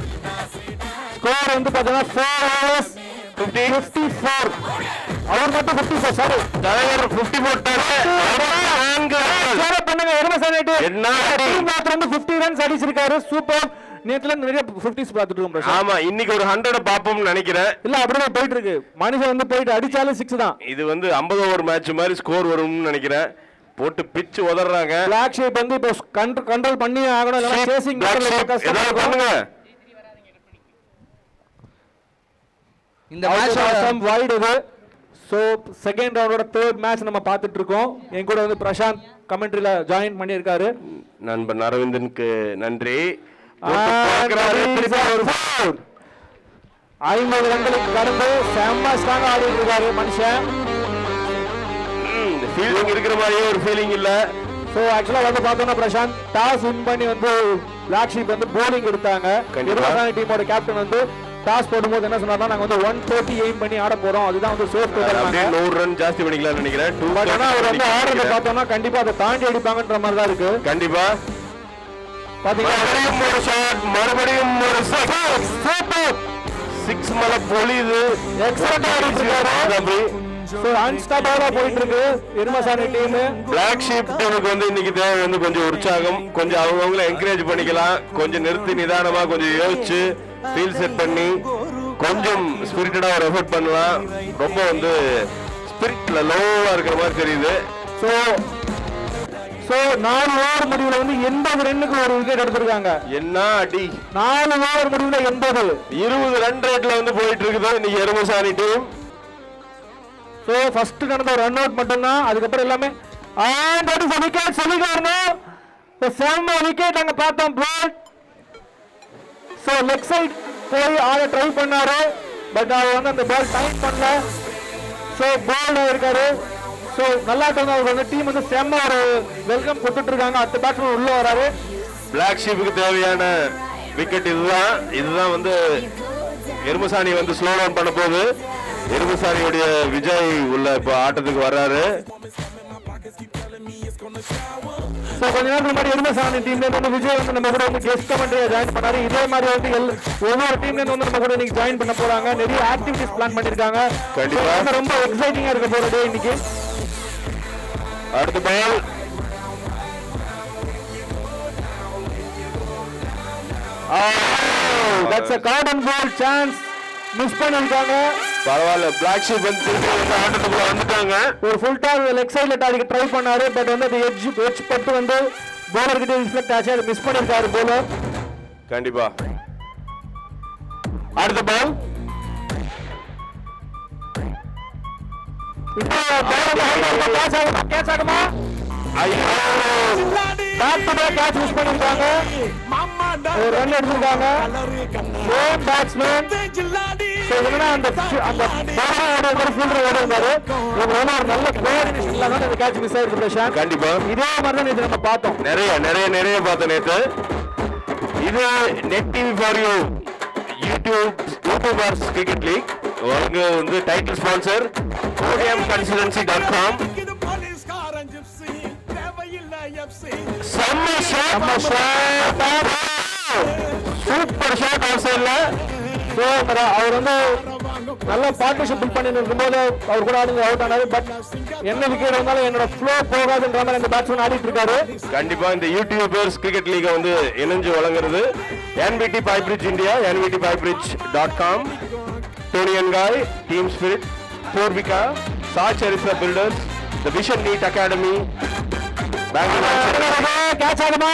ஸ்கோர் வந்து பாத்தீங்கன்னா ஃபோர் ஹவர்ஸ் ஃபிஃப்டி ஃபோர் அவர் மட்டும் ஃபிஃப்டி ஃபோர் சாரி தலைவர் ஃபிஃப்டி போட்டாரு பண்ணுங்க எருமசாமி என்ன டீம் மாத்திரம் வந்து 50 ரன்ஸ் அடிச்சிருக்காரு சூப்பர் நேத்துல நிறைய 50s பார்த்துட்டு இருக்கோம் பிரசாந்த். ஆமா இன்னைக்கு ஒரு ஹண்ட்ரட் பாப்போம்னு நினைக்கிறேன் இல்ல அப்படிதான் போயிட்டு இருக்கு மனுஷன் வந்து போயிட்டு அடிச்சாலும் சிக்ஸ் தான் இது வந்து 50 ஓவர் மேட்ச் மாதிரி ஸ்கோர் வரும்னு நினைக்கிறேன் போட்டு பிச்சு உதறாங்க பிளாக் ஷேப் வந்து இப்போ கண்ட்ரோல் பண்ணி ஆகணும் இல்லைன்னா சேசிங் ஏதாவது பண்ணுங்க இந்த மேட்ச் வைட் இது ஸோ செகண்ட் ரவுண்டோட தேர்ட் மேட்ச் நம்ம பார்த்துட்டு இருக்கோம் என் கூட வந்து பிரசாந்த் கமெண்ட்ரியில ஜாயின் பண்ணியிருக்காரு நண்பன் அரவிந்தனுக்கு நன்றி And பார்க்கறாரு, there is திருப்பி a ஒரு foul. ஐம்பது ரன்களுக்கு கடந்து செம்ம ஸ்ட்ராங்கா ஆடிட்டு இருக்காரு மனுஷன் ஃபீலிங் இருக்கிற மாதிரியே ஒரு ஃபீலிங் இல்ல ஸோ ஆக்சுவலா வந்து பார்த்தோம்னா பிரசாந்த் டாஸ் வின் பண்ணி வந்து பிளாக் ஷீப் வந்து போலிங் எடுத்தாங்க கண்டிப்பா. இருபதாம் டீமோட கேப்டன் வந்து டாஸ் போடும்போது என்ன சொன்னார்னா நாங்க வந்து ஒன் தேர்ட்டி எய்ம் பண்ணி ஆட போறோம் அதுதான் வந்து சேஃப் அப்படியே நூறு ரன் ஜாஸ்தி பண்ணிக்கலாம்னு நினைக்கிறேன் டூ பட் ஆனா அவர் வந்து ஆடுறத பார்த்தோம்னா கண்டிப்பா அதை தாண்டி அடிப்பாங்கன்ற மாதிரி தான் இருக்கு கண்டிப்பா பாத்தீங்கன்னா மறுபடியும் ஒரு ஷாட் மறுபடியும் ஒரு சூப்பர் சிக்ஸ் மேல பொழியுது எக்ஸலண்டா ஆடிட்டு இருக்காரு ஸோ அன்ஸ்டாப்பா போயிட்டு இருக்கு எருமசாமி டீம் பிளாக் ஷீப் டீமுக்கு வந்து இன்னைக்கு தேவை வந்து கொஞ்சம் உற்சாகம் கொஞ்சம் அவங்கவுங்கள என்கரேஜ் பண்ணிக்கலாம் கொஞ்சம் நிறுத்தி நிதானமா கொஞ்சம் யோசிச்சு ஃபீல் செட் பண்ணி கொஞ்சம் ஸ்பிரிட்டடா ஒரு எஃபர்ட் பண்ணலாம் ரொம்ப வந்து ஸ்பிரிட்ல லோவா இருக்கிற மாதிரி தெரியுது ஸோ ஸோ நாலு ஓவர் முடிவுல வந்து எண்பது ரன்னுக்கு ஒரு விக்கெட் எடுத்திருக்காங்க என்ன அடி நாலு ஓவர் முடிவுல எண்பது இருபது ரன் ரேட்ல வந்து போயிட்டு இருக்குது இன்னைக்கு எருமசாணி டீம் ஸோ ஃபர்ஸ்ட் நடந்த ஒரு ரன் அவுட் மட்டும்தான் அதுக்கப்புறம் எல்லாமே அண்ட் தட் இஸ் விக்கெட் சொல்லிக்காரணும் செம்ம விக்கெட் அங்க பார்த்தோம் பால் ஸோ லெக் சைடு போய் ஆட ட்ரை பண்ணாரு பட் அவர் வந்து அந்த பால் டைம் பண்ணல ஸோ பால் இருக்காரு ஸோ நல்லா வந்து அவர் வந்து டீம் வந்து செம்ம ஒரு வெல்கம் கொடுத்துட்டு இருக்காங்க அடுத்த பேட்ஸ்மேன் உள்ள வராரு பிளாக் ஷீப்புக்கு தேவையான விக்கெட் இதுதான் இதுதான் வந்து எருமசாணி வந்து ஸ்லோ டவுன் பண்ண போகுது எருமசாணியுடைய விஜய் உள்ள இப்போ ஆட்டத்துக்கு வர்றாரு ஸோ கொஞ்ச நேரத்துக்கு முன்னாடி எருமசாமி டீம்ல இருந்து விஜய் வந்து நம்ம கூட வந்து கெஸ்ட் கமெண்ட்ரியா ஜாயின் பண்ணாரு இதே மாதிரி வந்து எல் ஒவ்வொரு டீம்ல இருந்து வந்து நம்ம கூட இன்னைக்கு ஜாயின் பண்ண போறாங்க நிறைய ஆக்டிவிட்டிஸ் பிளான் பண்ணிருக்காங்க கண்டிப்பா. So, வந்து ரொம்ப எக்ஸைட்டிங்கா இருக்க போறது இன்னைக்கு அடுத்த ball that's a garden ball chance miss பண்ணிருக்காங்க பரவாயில்ல பிளாக் ஷீப் வந்து திருப்பி வந்து ஆட்டத்துக்குள்ள வந்துட்டாங்க ஒரு ஃபுல் டாஸ் லெக் சைடுல டாடிக்கு ட்ரை பண்ணாரு பட் வந்து அது எட்ஜ் எட்ஜ் பட்டு வந்து bowler கிட்ட ரிஃப்ளெக்ட் ஆச்சு அதை மிஸ் பண்ணிருக்காரு bowler கண்டிப்பா அடுத்த பால் இப்போ கேட்ச் ஆகுமா கேட்ச் ஆகுமா back to back catch miss பண்ணிருக்காங்க ஒரு ரன் எடுத்திருக்காங்க சேம் பேட்ஸ்மேன் என்னன்னா அந்த அந்த பாலோட ஒரு ஃபீல்டர் ஓட இருந்தாரு இவங்க வந்து ஒரு நல்ல கோஆர்டினேஷன் இல்லாம அந்த கேட்ச் மிஸ் ஆயிருக்கு பிரசாந்த் கண்டிப்பா இதே மாதிரி தான் இது நம்ம பார்த்தோம் நிறைய நிறைய நிறைய பார்த்தேன் நேத்து இது Net TV for you YouTube YouTubers cricket league அவங்க வந்து title sponsor Codium consultancy dot com செம்ம ஷாட் சூப்பர் ஷாட் ஆஃப் சைட்ல ஸோ அவர் வந்து நல்ல பார்ட்னர்ஷிப் பில் பண்ணி இருக்கும்போது அவர் கூட ஆடி அவுட் ஆனாரு பட் என்ன விக்கெட் வந்தாலும் என்னோட ஃப்ளோ போகாதுன்ற மாதிரி அந்த பேட்ஸ்மேன் ஆடிட்டு இருக்காரு கண்டிப்பா இந்த யூடியூபர்ஸ் கிரிக்கெட் லீக வந்து இணைஞ்சு வழங்குறது NBD Fibridge India NBD Fibridge dot com டோனி என்காய் டீம் ஸ்பிரிட் பூர்விகா சாச் Arisa builders the vision NEET academy catch ஆகுமா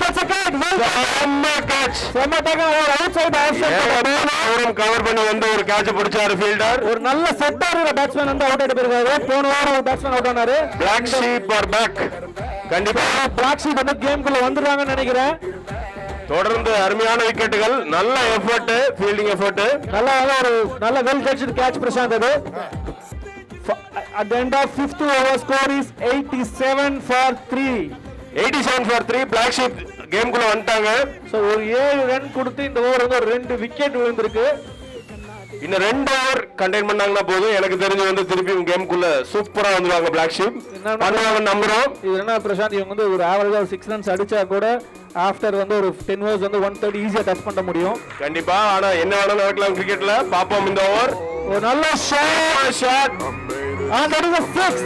கவர் பண்ணி வந்து ஒரு கேட்ச் பிடிச்சாரு ஃபீல்டர் ஒரு நல்ல செட்டா இருக்கிற பேட்ஸ்மேன் வந்து அவுட் ஆயிட்டு போயிருக்காரு போன வாரம் ஒரு பேட்ஸ்மேன் அவுட் ஆனாரு பிளாக் ஷீப் ஆர் பேக் கண்டிப்பா பிளாக் ஷீட் வந்து கேம்குள்ள வந்துடுறாங்கன்னு நினைக்கிறேன் தொடர்ந்து அருமையான விக்கெட்டுகள் நல்ல எஃபர்ட் ஃபீல்டிங் எஃபர்ட் நல்ல நல்ல ஒரு நல்ல வெல் டச்சு கேட்ச் பிரசாந்த் அது at the end of fifth over score is 87 for 3 eighty seven for three Black Sheep கேம்குள்ள வந்துட்டாங்க ஸோ ஒரு ஏழு ரன் கொடுத்து இந்த ஓவர் வந்து ஒரு ரெண்டு விக்கெட் விழுந்திருக்கு இன்னும் ரெண்டு ஓவர் கண்டெயின் பண்ணாங்கன்னா போதும் எனக்கு தெரிஞ்சு வந்து திருப்பி கேம்குள்ள சூப்பரா வந்துருவாங்க பிளாக் ஷீப் பண்ணுவாங்க நம்புறோம் இது என்ன பிரசாந்த் இவங்க வந்து ஒரு ஆவரேஜா ஒரு சிக்ஸ் ரன்ஸ் அடிச்சா கூட ஆஃப்டர் வந்து ஒரு டென் ஓவர்ஸ் வந்து ஒன் தேர்ட்டி ஈஸியா டச் பண்ண முடியும் கண்டிப்பா ஆனா என்ன வேணாலும் நடக்கலாம் கிரிக்கெட்ல பாப்போம் இந்த ஓவர் ஒரு நல்ல shot shot and that is a six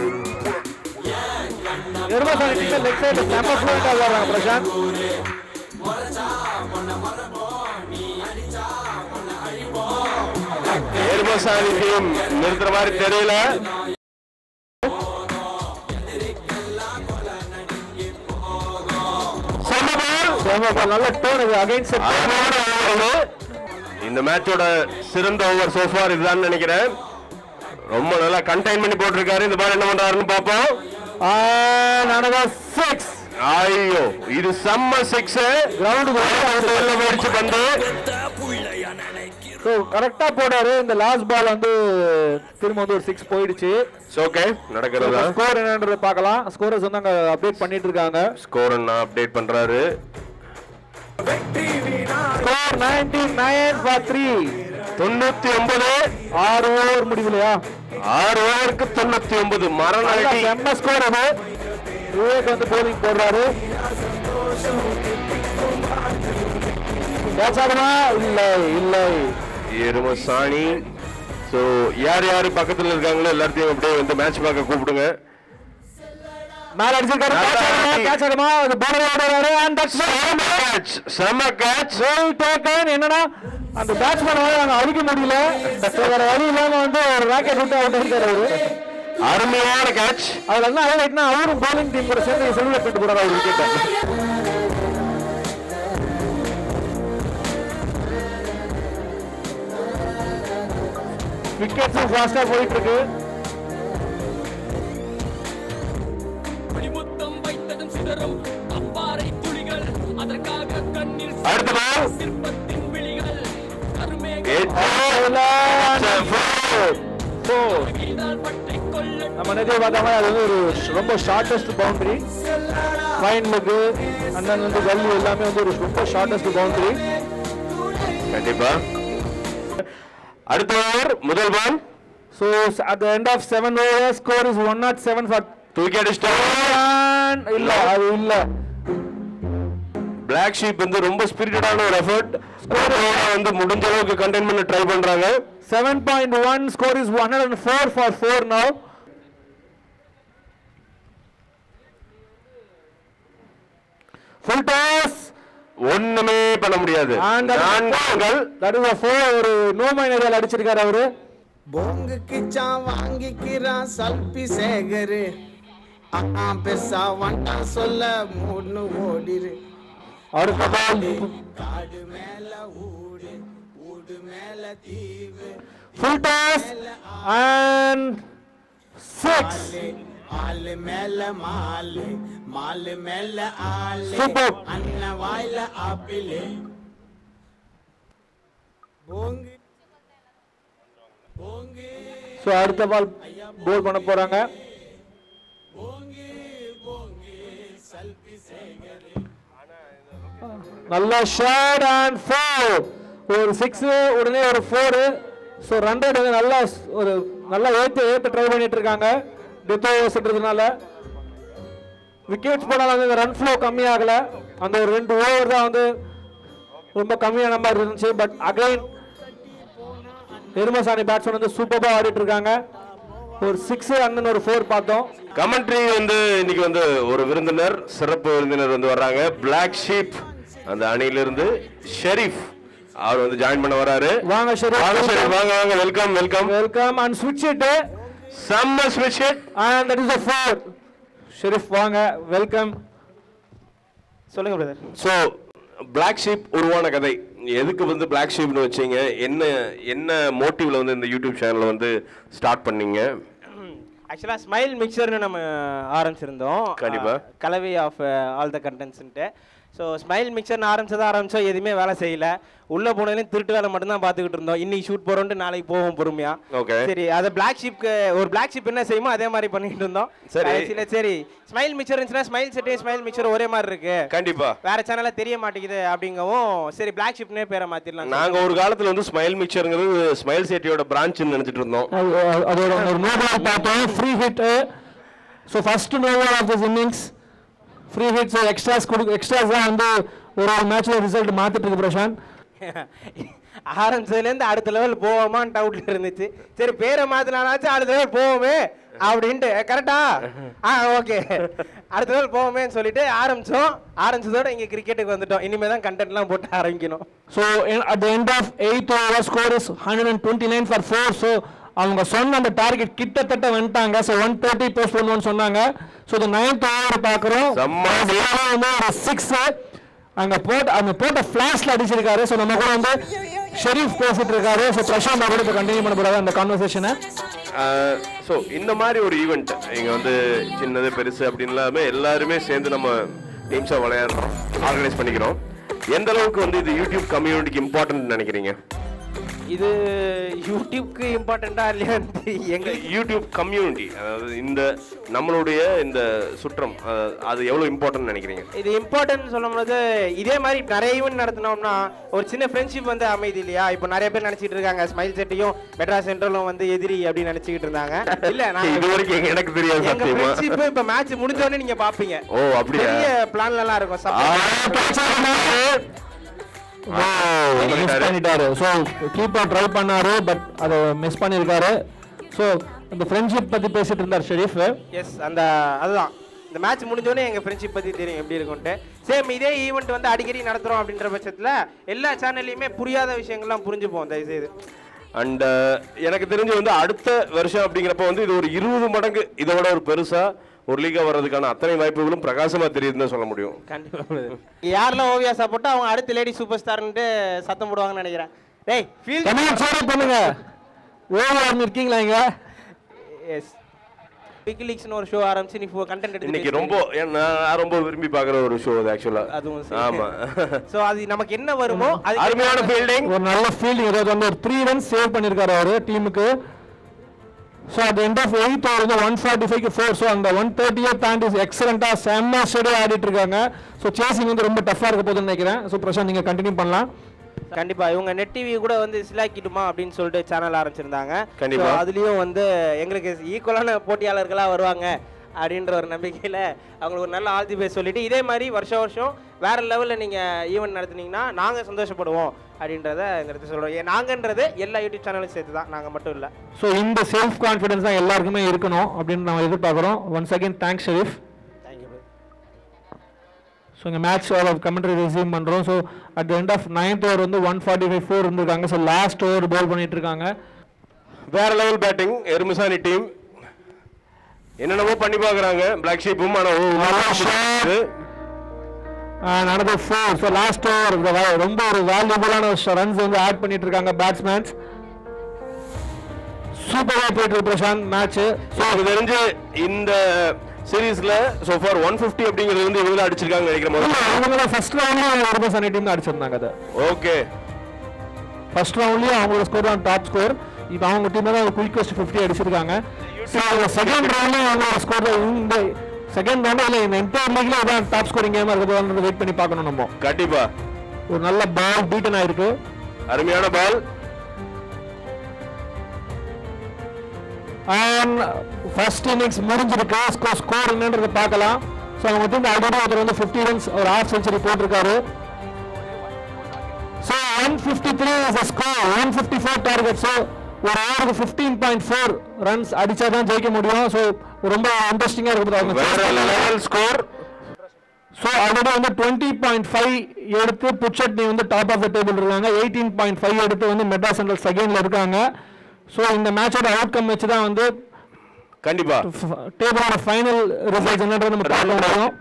Erumasaami team leg சைடுல செம்ம ஃப்ளூயண்டா விளையாடுறாங்க பிரசாந்த் எருமசாமி டீம் நிறுத்துற மாதிரி தெரியல செம்ம ball, நல்ல டோன் இது அகைன்ஸ்ட் அருமையான over இது. இந்த மேட்சோட சிறந்த ஓவர் சோஃபார் இதுதான் நினைக்கிறேன் ரொம்ப நல்லா கண்டெயின் பண்ணி போட்டிருக்காரு இந்த பால் என்ன பண்றாருன்னு பார்ப்போம் நானதா சிக்ஸ் ஐயோ இது செம்ம சிக்ஸ் கிரவுண்டுக்கு வெளில போயிடுச்சு பந்து ஸோ கரெக்டா போடாரு இந்த லாஸ்ட் பால் வந்து திரும்ப வந்து ஒரு சிக்ஸ் போயிடுச்சு ஓகே நடக்கிறதா ஸ்கோர் என்னன்றதை பார்க்கலாம் ஸ்கோரர்ஸ் வந்து அங்க அப்டேட் பண்ணிட்டு இருக்காங்க ஸ்கோர் அப்டேட் பண்றாரு score ninety nine for three தொண்ணூத்தி ஒன்பது ஆறு ஓவர் முடிவிலையா ஆறு ஓவருக்கு தொண்ணூத்தி ஒன்பது மரண அடி செம்ம ஸ்கோர் அது விவேக் வந்து போலிங் போடுறாரு கேட்ச் ஆகுமா இல்லை இல்லை எருமசாணி ஸோ யார் யார் பக்கத்துல இருக்காங்களோ எல்லாத்தையும் அப்படியே வந்து மேட்ச் பார்க்க கூப்பிடுங்க மேல அடிச்சிருக்காரு நல்லா கேட்ச் அடி. ஆகுமா அது பவுலர் ஓடுறாரு அண்ட் தட்ஸ் கேட்ச் செம கேட்ச் வெல் டேக்கன் என்னன்னா அந்த பேட்ஸ்மேன் அங்க அடிக்க முடியல So, வேற வழி இல்லாம வந்து ஒரு ராக்கெட் விட்டு அவுட் ஆயிருக்காரு அவரு அருமையான கேட்ச் அதுல என்ன ஹைலைட்னா அவரும் bowling டீம் கூட சேர்ந்து செல்லுல போட்டு போறாரு அவர் விக்கெட்டை விக்கெட்ஸும் ஃபாஸ்டா போயிட்டு இருக்கு மணிமுத்தம் வைத்ததும் சிதறும் அப்பாறை துளிகள் அதற்காக கண்ணீர் அடுத்த பால் சிற்பத்தின் விழிகள் கருமேக பட்டை கொள்ள நம்ம நேற்று பார்த்த மாதிரி அது வந்து ஒரு ரொம்ப ஷார்ட்டஸ்ட் பவுண்டரி ஃபைன் லுக்கு அண்ணன் வந்து கல்லி எல்லாமே வந்து ஒரு ரொம்ப ஷார்ட்டஸ்ட் பவுண்டரி கண்டிப்பா அடுத்த ஓவர் முதல் ball so at the end of seven over score is one nought seven for தூக்கி அடிச்சிட்டான் இல்ல அது இல்ல பிளாக் ஷீப் வந்து ரொம்ப ஸ்பிரிட்டடான ஒரு எஃபர்ட் வந்து முடிஞ்ச அளவுக்கு கண்டெயின் பண்ண ட்ரை பண்றாங்க seven point one score is one hundred and four for four now full toss ஒண்ணுமே பண்ண முடியாது And நான்காங்கள் தட் இஸ் ஃபோர் ஒரு நோ மைன் ஏரியால அடிச்சிருக்காரு அவரு போங்கு கிச்சான் வாங்கிக்கிறான் சல்பி சேகரு ஆ பெருசா வண்டான் சொல்ல மூணு ஓடிரு அடுத்த பால் காடு மேல ஊடு ஊடு மேல தீவு ஃபுல் டாஸ் அண்ட் சிக்ஸ் ஆளு மேல மாலு மாலு மேல ஆளு Super. அண்ணன் வாயில ஆப்பிளு போங்கு போங்கு ஸோ அடுத்த பால் போல் பண்ண போறாங்க போங்கு போங்கு சல்பி சேகரு நல்ல ஷாட் அண்ட் ஃபோர் ஒரு சிக்ஸ் உடனே ஒரு ஃபோரு ஸோ ரன் ரேட் வந்து நல்லா ஸ்- ஒரு நல்லா ஏற்று ஏற்ற ட்ரை பண்ணிட்டு இருக்காங்க டெத் ஓவர்ஸ்ன்றதுனால விக்கெட்ஸ் போனாலும் வந்து ரன் ஃப்ளோ கம்மியாகல அந்த ஒரு ரெண்டு ஓவர் தான் வந்து ரொம்ப கம்மியான மாதிரி இருந்துச்சு பட் அகைன் எருமசாணி பேட்ஸ்மேன் வந்து சூப்பராக ஆடிட்டு இருக்காங்க ஒரு சிக்ஸ் அண்ட் ஒரு ஃபோர் பார்த்தோம் கமெண்ட்ரி வந்து இன்னைக்கு வந்து ஒரு விருந்தினர் சிறப்பு விருந்தினர் வந்து வர்றாங்க பிளாக் ஷீப் அந்த அணியிலிருந்து ஷெரீஃப் அவர் வந்து ஜாயின் பண்ண வராரு வாங்க ஷெரீஃப். வாங்க ஷெரீஃப் வாங்க வாங்க வெல்கம் வெல்கம் வெல்கம் அண்ட் ஸ்விட்ச் இட் செம்ம ஸ்விட்ச் it and that is a four Sharif வாங்க வெல்கம் சொல்லுங்க பிரதர் ஸோ பிளாக் ஷீப் உருவான கதை எதுக்கு வந்து பிளாக் ஷீப்னு வச்சீங்க என்ன என்ன மோட்டிவ்ல வந்து இந்த யூடியூப் சேனலை வந்து ஸ்டார்ட் பண்ணீங்க ஆக்சுவலாக ஸ்மைல் மிக்சர்னு நம்ம ஆரம்பிச்சிருந்தோம் கண்டிப்பா. அஹ், கலவை ஆஃப் ஆல் த கண்டென்ட்ஸ்ன்ட்டு ஸோ ஸ்மைல் மிக்சர்னு ஆரம்பிச்சதா ஆரம்பிச்சோம் எதுவுமே வேலை செய்யல உள்ள போனதுலேயும் திருட்டு வேலை மட்டும்தான் பார்த்துக்கிட்டு இருந்தோம் இன்னைக்கு ஷூட் போகிறோன்ட்டு நாளைக்கு போவோம் பொறுமையா Okay. சரி அதை பிளாக் ஷிப்க்கு ஒரு பிளாக் ஷிப் என்ன செய்யுமோ அதே மாதிரி பண்ணிட்டு இருந்தோம் சரி. கடைசியில சரி ஸ்மைல் மிக்சர் இருந்துச்சுன்னா ஸ்மைல் செட்டையும் ஸ்மைல் மிக்சர் ஒரே மாதிரி இருக்கு கண்டிப்பா வேற சேனல்ல தெரிய மாட்டேங்குது அப்படிங்கவும் சரி பிளாக் ஷிப்னே பேரை மாத்திரலாம் நாங்க ஒரு காலத்துல வந்து ஸ்மைல் மிக்சருங்கிறது ஸ்மைல் சேட்டியோட பிரான்ச்னு நினைச்சிட்டு இருந்தோம் அது- அது- அதோட ஒரு நோபால் பார்த்தோம் free hit so first no ball of this innings free hits extras கொடு எக்ஸ்ட்ராஸ் தான் வந்து ஒரு ஒரு மேட்ச்சில் ரிசல்ட் மாற்றிட்டு இருக்கு பிரசாந்த் ஆரம்பிச்சதுலேருந்து அடுத்த லெவல் போவோமான்னு டவுட்ல இருந்துச்சு சரி பேரை மாத்தினாலாச்சும் அடுத்த லெவல் போவோமே அப்படின்ட்டு கரெக்டா ஆ ஓகே அடுத்த லெவல் போவோமேன்னு சொல்லிட்டு ஆரம்பிச்சோம் ஆரம்பிச்சதோட இங்க கிரிக்கெட்டுக்கு வந்துட்டோம் இனிமே தான் கண்டென்ட்லாம் போட்டு ஆரம்பிக்கணும் so at the end of eight over score is hundred and twenty nine for four so அவங்க சொன்ன அந்த டார்கெட் கிட்டத்தட்ட வந்துட்டாங்க ஸோ ஒன் தேர்ட்டி போஸ்ட் பண்ணுவோம்னு சொன்னாங்க ஸோ இந்த நைன்த் ஓவர் பார்க்குறோம் செம்ம வந்து ஒரு சிக்ஸ் அங்க போட்ட அந்த போட்ட ஃபிளாஷ்ல அடிச்சிருக்காரு ஸோ நம்ம கூட வந்து ஷெரீஃப் பேசிட்டு இருக்காரு ஸோ பிரசாந்த் கூட இப்போ கண்டினியூ பண்ண போறாரு அந்த கான்வர்சேஷனை ஸோ இந்த மாதிரி ஒரு ஈவெண்ட் இங்க வந்து சின்னது பெருசு அப்படின்னு இல்லாம எல்லாருமே சேர்ந்து நம்ம டீம்ஸாக விளையாடுறோம் ஆர்கனைஸ் பண்ணிக்கிறோம் எந்த அளவுக்கு வந்து இது யூடியூப் கம்யூனிட்டிக்கு இம்பார்ட்டன்ட் நினைக்கிறீங்க இது யூடியூப்க்கு இம்பார்ட்டண்டா இல்லையான்னு எங்க யூடியூப் கம்யூனிட்டி அதாவது இந்த நம்மளுடைய இந்த சுற்றம் அஹ், அது எவ்வளவு இம்பார்ட்டன்ட் நினைக்கிறீங்க இது இம்பார்ட்டன்ட் சொல்லும்போது இதே மாதிரி நிறைய ஈவெண்ட் நடத்தினோம்னா ஒரு சின்ன ஃப்ரெண்ட்ஷிப் வந்து அமைதி இல்லையா இப்போ நிறைய பேர் நினைச்சிட்டு இருக்காங்க ஸ்மைல் செட்டியும் மெட்ராஸ் சென்ட்ரலும் வந்து எதிரி அப்படின்னு நினைச்சிட்டு இருந்தாங்க இல்ல நான் இது வரைக்கும் எனக்கு தெரியாது எங்க சத்தியமா ஃப்ரெண்ட்ஷிப் இப்ப மேட்ச் முடிஞ்ச உடனே நீங்க பாப்பீங்க ஓ அப்படியா பெரிய பிளான்ல எல்லாம் இருக்கும் support. மிஸ் பண்ணிட்டாரு ஸோ கீப்பர் ட்ரை பண்ணாரு பட் அதை மிஸ் பண்ணியிருக்காரு ஸோ இந்த ஃப்ரெண்ட்ஷிப் பற்றி பேசிட்டு இருந்தார் ஷெரீஃப் எஸ் அந்த அதுதான் இந்த மேட்ச் முடிஞ்சோடனே எங்க ஃப்ரெண்ட்ஷிப் பத்தி தெரியும் எப்படி இருக்கும்ட்டு சேம் இதே ஈவெண்ட் வந்து அடிக்கடி நடத்துறோம் அப்படின்ற பட்சத்துல எல்லா சேனல்லையுமே புரியாத விஷயங்கள்லாம் புரிஞ்சுப்போம் தயவுசெய்து அண்ட் எனக்கு தெரிஞ்சு வந்து அடுத்த வருஷம் அப்படிங்கிறப்ப வந்து இது ஒரு இருபது மடங்கு இதை விட ஒரு பெருசா ஒரு லீகா வர்றதுக்கான அத்தனை வாய்ப்புகளும் பிரகாசமா தெரியுதுன்னு தான் சொல்ல முடியும் கண்டிப்பா யாரெல்லாம் ஓவியா சாப்பிட்டா அவங்க அடுத்த லேடி சூப்பர் ஸ்டார்ன்ட்டு சத்தம் போடுவாங்கன்னு நினைக்கிறேன் டேய் ஃபீல் சோறு பண்ணுங்க ஓவர் இருக்கீங்களா இங்க எஸ் விக்கிலீக்ஸ்னு ஒரு ஷோ ஆரம்பிச்சு நீ கண்டென்ட் எடுத்து இன்னைக்கு ரொம்ப ஏன் நான் ரொம்ப விரும்பி பார்க்குற ஒரு ஷோ அது ஆக்சுவலா அதுவும் ஆமா சோ அது நமக்கு என்ன வருமோ அது அருமையான ஃபீல்டிங் ஒரு நல்ல ஃபீல்டிங் அதாவது வந்து ஒரு த்ரீ ரன்ஸ் சேவ் பண்ணியிருக்காரு அவரு டீமுக்கு so at the end of eight over வந்து one forty five four so அந்த ஒன் தேர்ட்டியே தாண்டி எக்ஸலண்ட்டாக செம்ம ஸ்டடியாக ஆடிட்டு இருக்காங்க ஸோ சேசிங் வந்து ரொம்ப டஃப்பாக இருக்க போகுதுன்னு நினைக்கிறேன் ஸோ பிரசாந்த் நீங்கள் கண்டினியூ பண்ணலாம் கண்டிப்பா இவங்க நெட் டிவி கூட வந்து சிலாக்கிடுமா அப்படின்னு சொல்லிட்டு சேனல் ஆரம்பிச்சிருந்தாங்க கண்டிப்பா. So, அதுலயும் வந்து எங்களுக்கு ஈக்குவலான போட்டியாளர்களா வருவாங்க அப்படின்ற ஒரு நம்பிக்கையில அவங்களுக்கு ஒரு நல்ல ஆல் தி பெஸ்ட் சொல்லிட்டு இதே மாதிரி வருஷம் வருஷம் வேற லெவல்ல நீங்க ஈவெண்ட் நடத்துனீங்கன்னா நாங்க சந்தோஷப்படுவோம் அப்படின்றத இந்த இடத்துல சொல்றோம் ஏன் நாங்கன்றது எல்லா யூடியூப் சேனலும் சேர்த்து தான் நாங்க மட்டும் இல்ல ஸோ இந்த செல்ஃப் கான்ஃபிடன்ஸ் தான் எல்லாருக்குமே இருக்கணும் அப்படின்னு நம்ம எதிர்பார்க்குறோம் once again thanks Sharif so இங்கே மேட்ச் ஓவர் கமெண்ட்ரி ரிசீவ் பண்ணுறோம் so at the end of ninth over வந்து ஒன் ஃபார்ட்டி ஃபைவ் ஃபோர் இருந்திருக்காங்க ஸோ லாஸ்ட் ஓவர் பவுல் பண்ணிட்டு இருக்காங்க வேற லெவல் பேட்டிங் எருமுசானி டீம் என்னென்னவோ பண்ணி பார்க்குறாங்க பிளாக் ஷீப்பும் ஆனால் நடந்தது ஃபோர் ஸோ லாஸ்ட் ஓவர் ரொம்ப ஒரு வேல்யூபிளான ரன்ஸ் வந்து ஆட் பண்ணிட்டு இருக்காங்க பேட்ஸ்மேன்ஸ் சூப்பராக போயிட்டு இருக்கு பிரசாந்த் மேட்ச் ஸோ எனக்கு தெரிஞ்சு இந்த சீரீஸ்ல so far ஒன் ஃபிஃப்டி அப்படிங்கிறது வந்து இவங்க அடிச்சிருக்காங்க நினைக்கிற போது அவங்களோட ஃபர்ஸ்ட் ரவுண்ட்லேயும் ஒரு சனி டீம் தான் அடிச்சிருந்தாங்க அதை ஓகே ஃபர்ஸ்ட் ரவுண்ட்லேயும் அவங்களோட ஸ்கோர் தான் டாப் ஸ்கோர் இப்போ அவங்க டீம் தான் குயிக்கஸ்ட் ஃபிஃப்டி அடிச்சிருக்காங்க ஸோ செகண்ட் ரவுண்ட்லேயும் அவங்களோட ஸ்கோர் இந்த செகண்ட் ரவுண்ட் இல்லை இந்த என்டையர் லீக்ல அதான் டாப் ஸ்கோரிங் கேமாக இருக்க வெயிட் பண்ணி பார்க்கணும் நம்ம கண்டிப்பா ஒரு நல்ல பால் பீட்டன் ஆயிருக்கு அருமையான பால் அண்ட் ஃபர்ஸ்ட் இன்னிங்ஸ் முடிஞ்சிருக்கு ஸ்கோர் ஸ்கோர் என்னன்றதை பார்க்கலாம் ஸோ அவங்க வந்து ஆல்ரெடி ஒருத்தர் வந்து ஃபிஃப்டி ரன்ஸ் ஒரு ஹாஃப் செஞ்சுரி போட்டிருக்காரு so one fifty three is score one fifty four target so ஒரு ஓவருக்கு ஃபிஃப்டீன் பாயிண்ட் ஃபோர் ரன்ஸ் அடிச்சா தான் ஜெயிக்க முடியும் ஸோ ரொம்ப இன்ட்ரெஸ்டிங்காக இருக்குது வேற அவங்க லெவல் ஸ்கோர் ஸோ ஆல்ரெடி வந்து டுவெண்ட்டி பாயிண்ட் ஃபைவ் எடுத்து புச்சட்னி வந்து டாப் ஆஃப் த டேபிள் இருக்காங்க எயிட்டீன் பாயிண்ட் ஃபைவ் எடுத்து வந்து மெட்ராஸ் சென்ட்ரல் செகண்டில் இருக்காங்க ஸோ இந்த மேட்சோட அவுட்கம் வச்சு தான் வந்து கண்டிப்பா டேபிளோட ஃபைனல் ரிசல்ட் என்னன்றதை நம்ம பார்க்க முடியும்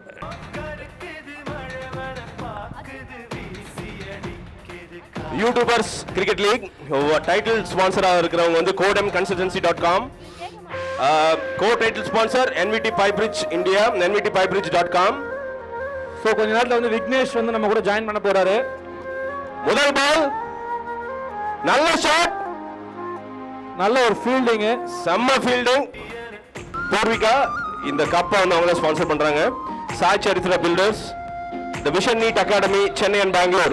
யூடியூபர்ஸ் கிரிக்கெட் லீக் டைட்டில் ஸ்பான்சராக இருக்கிறவங்க வந்து கோடம் consultancy dot com co title sponsor NVT பைப்ரிட்ஜ் இந்தியா என்விடி பைப்ரிட்ஜ் டாட் காம் ஸோ கொஞ்ச நேரத்தில் வந்து விக்னேஷ் வந்து நம்ம கூட ஜாயின் பண்ண போறாரு முதல் பால் நல்ல ஷாட் நல்ல ஒரு ஃபீல்டிங்கு செம்ம ஃபீல்டிங் பூர்விகா இந்த கப்பை வந்து அவங்க ஸ்பான்சர் பண்றாங்க Sai Charitra builders the vision NEET academy Chennai and Bangalore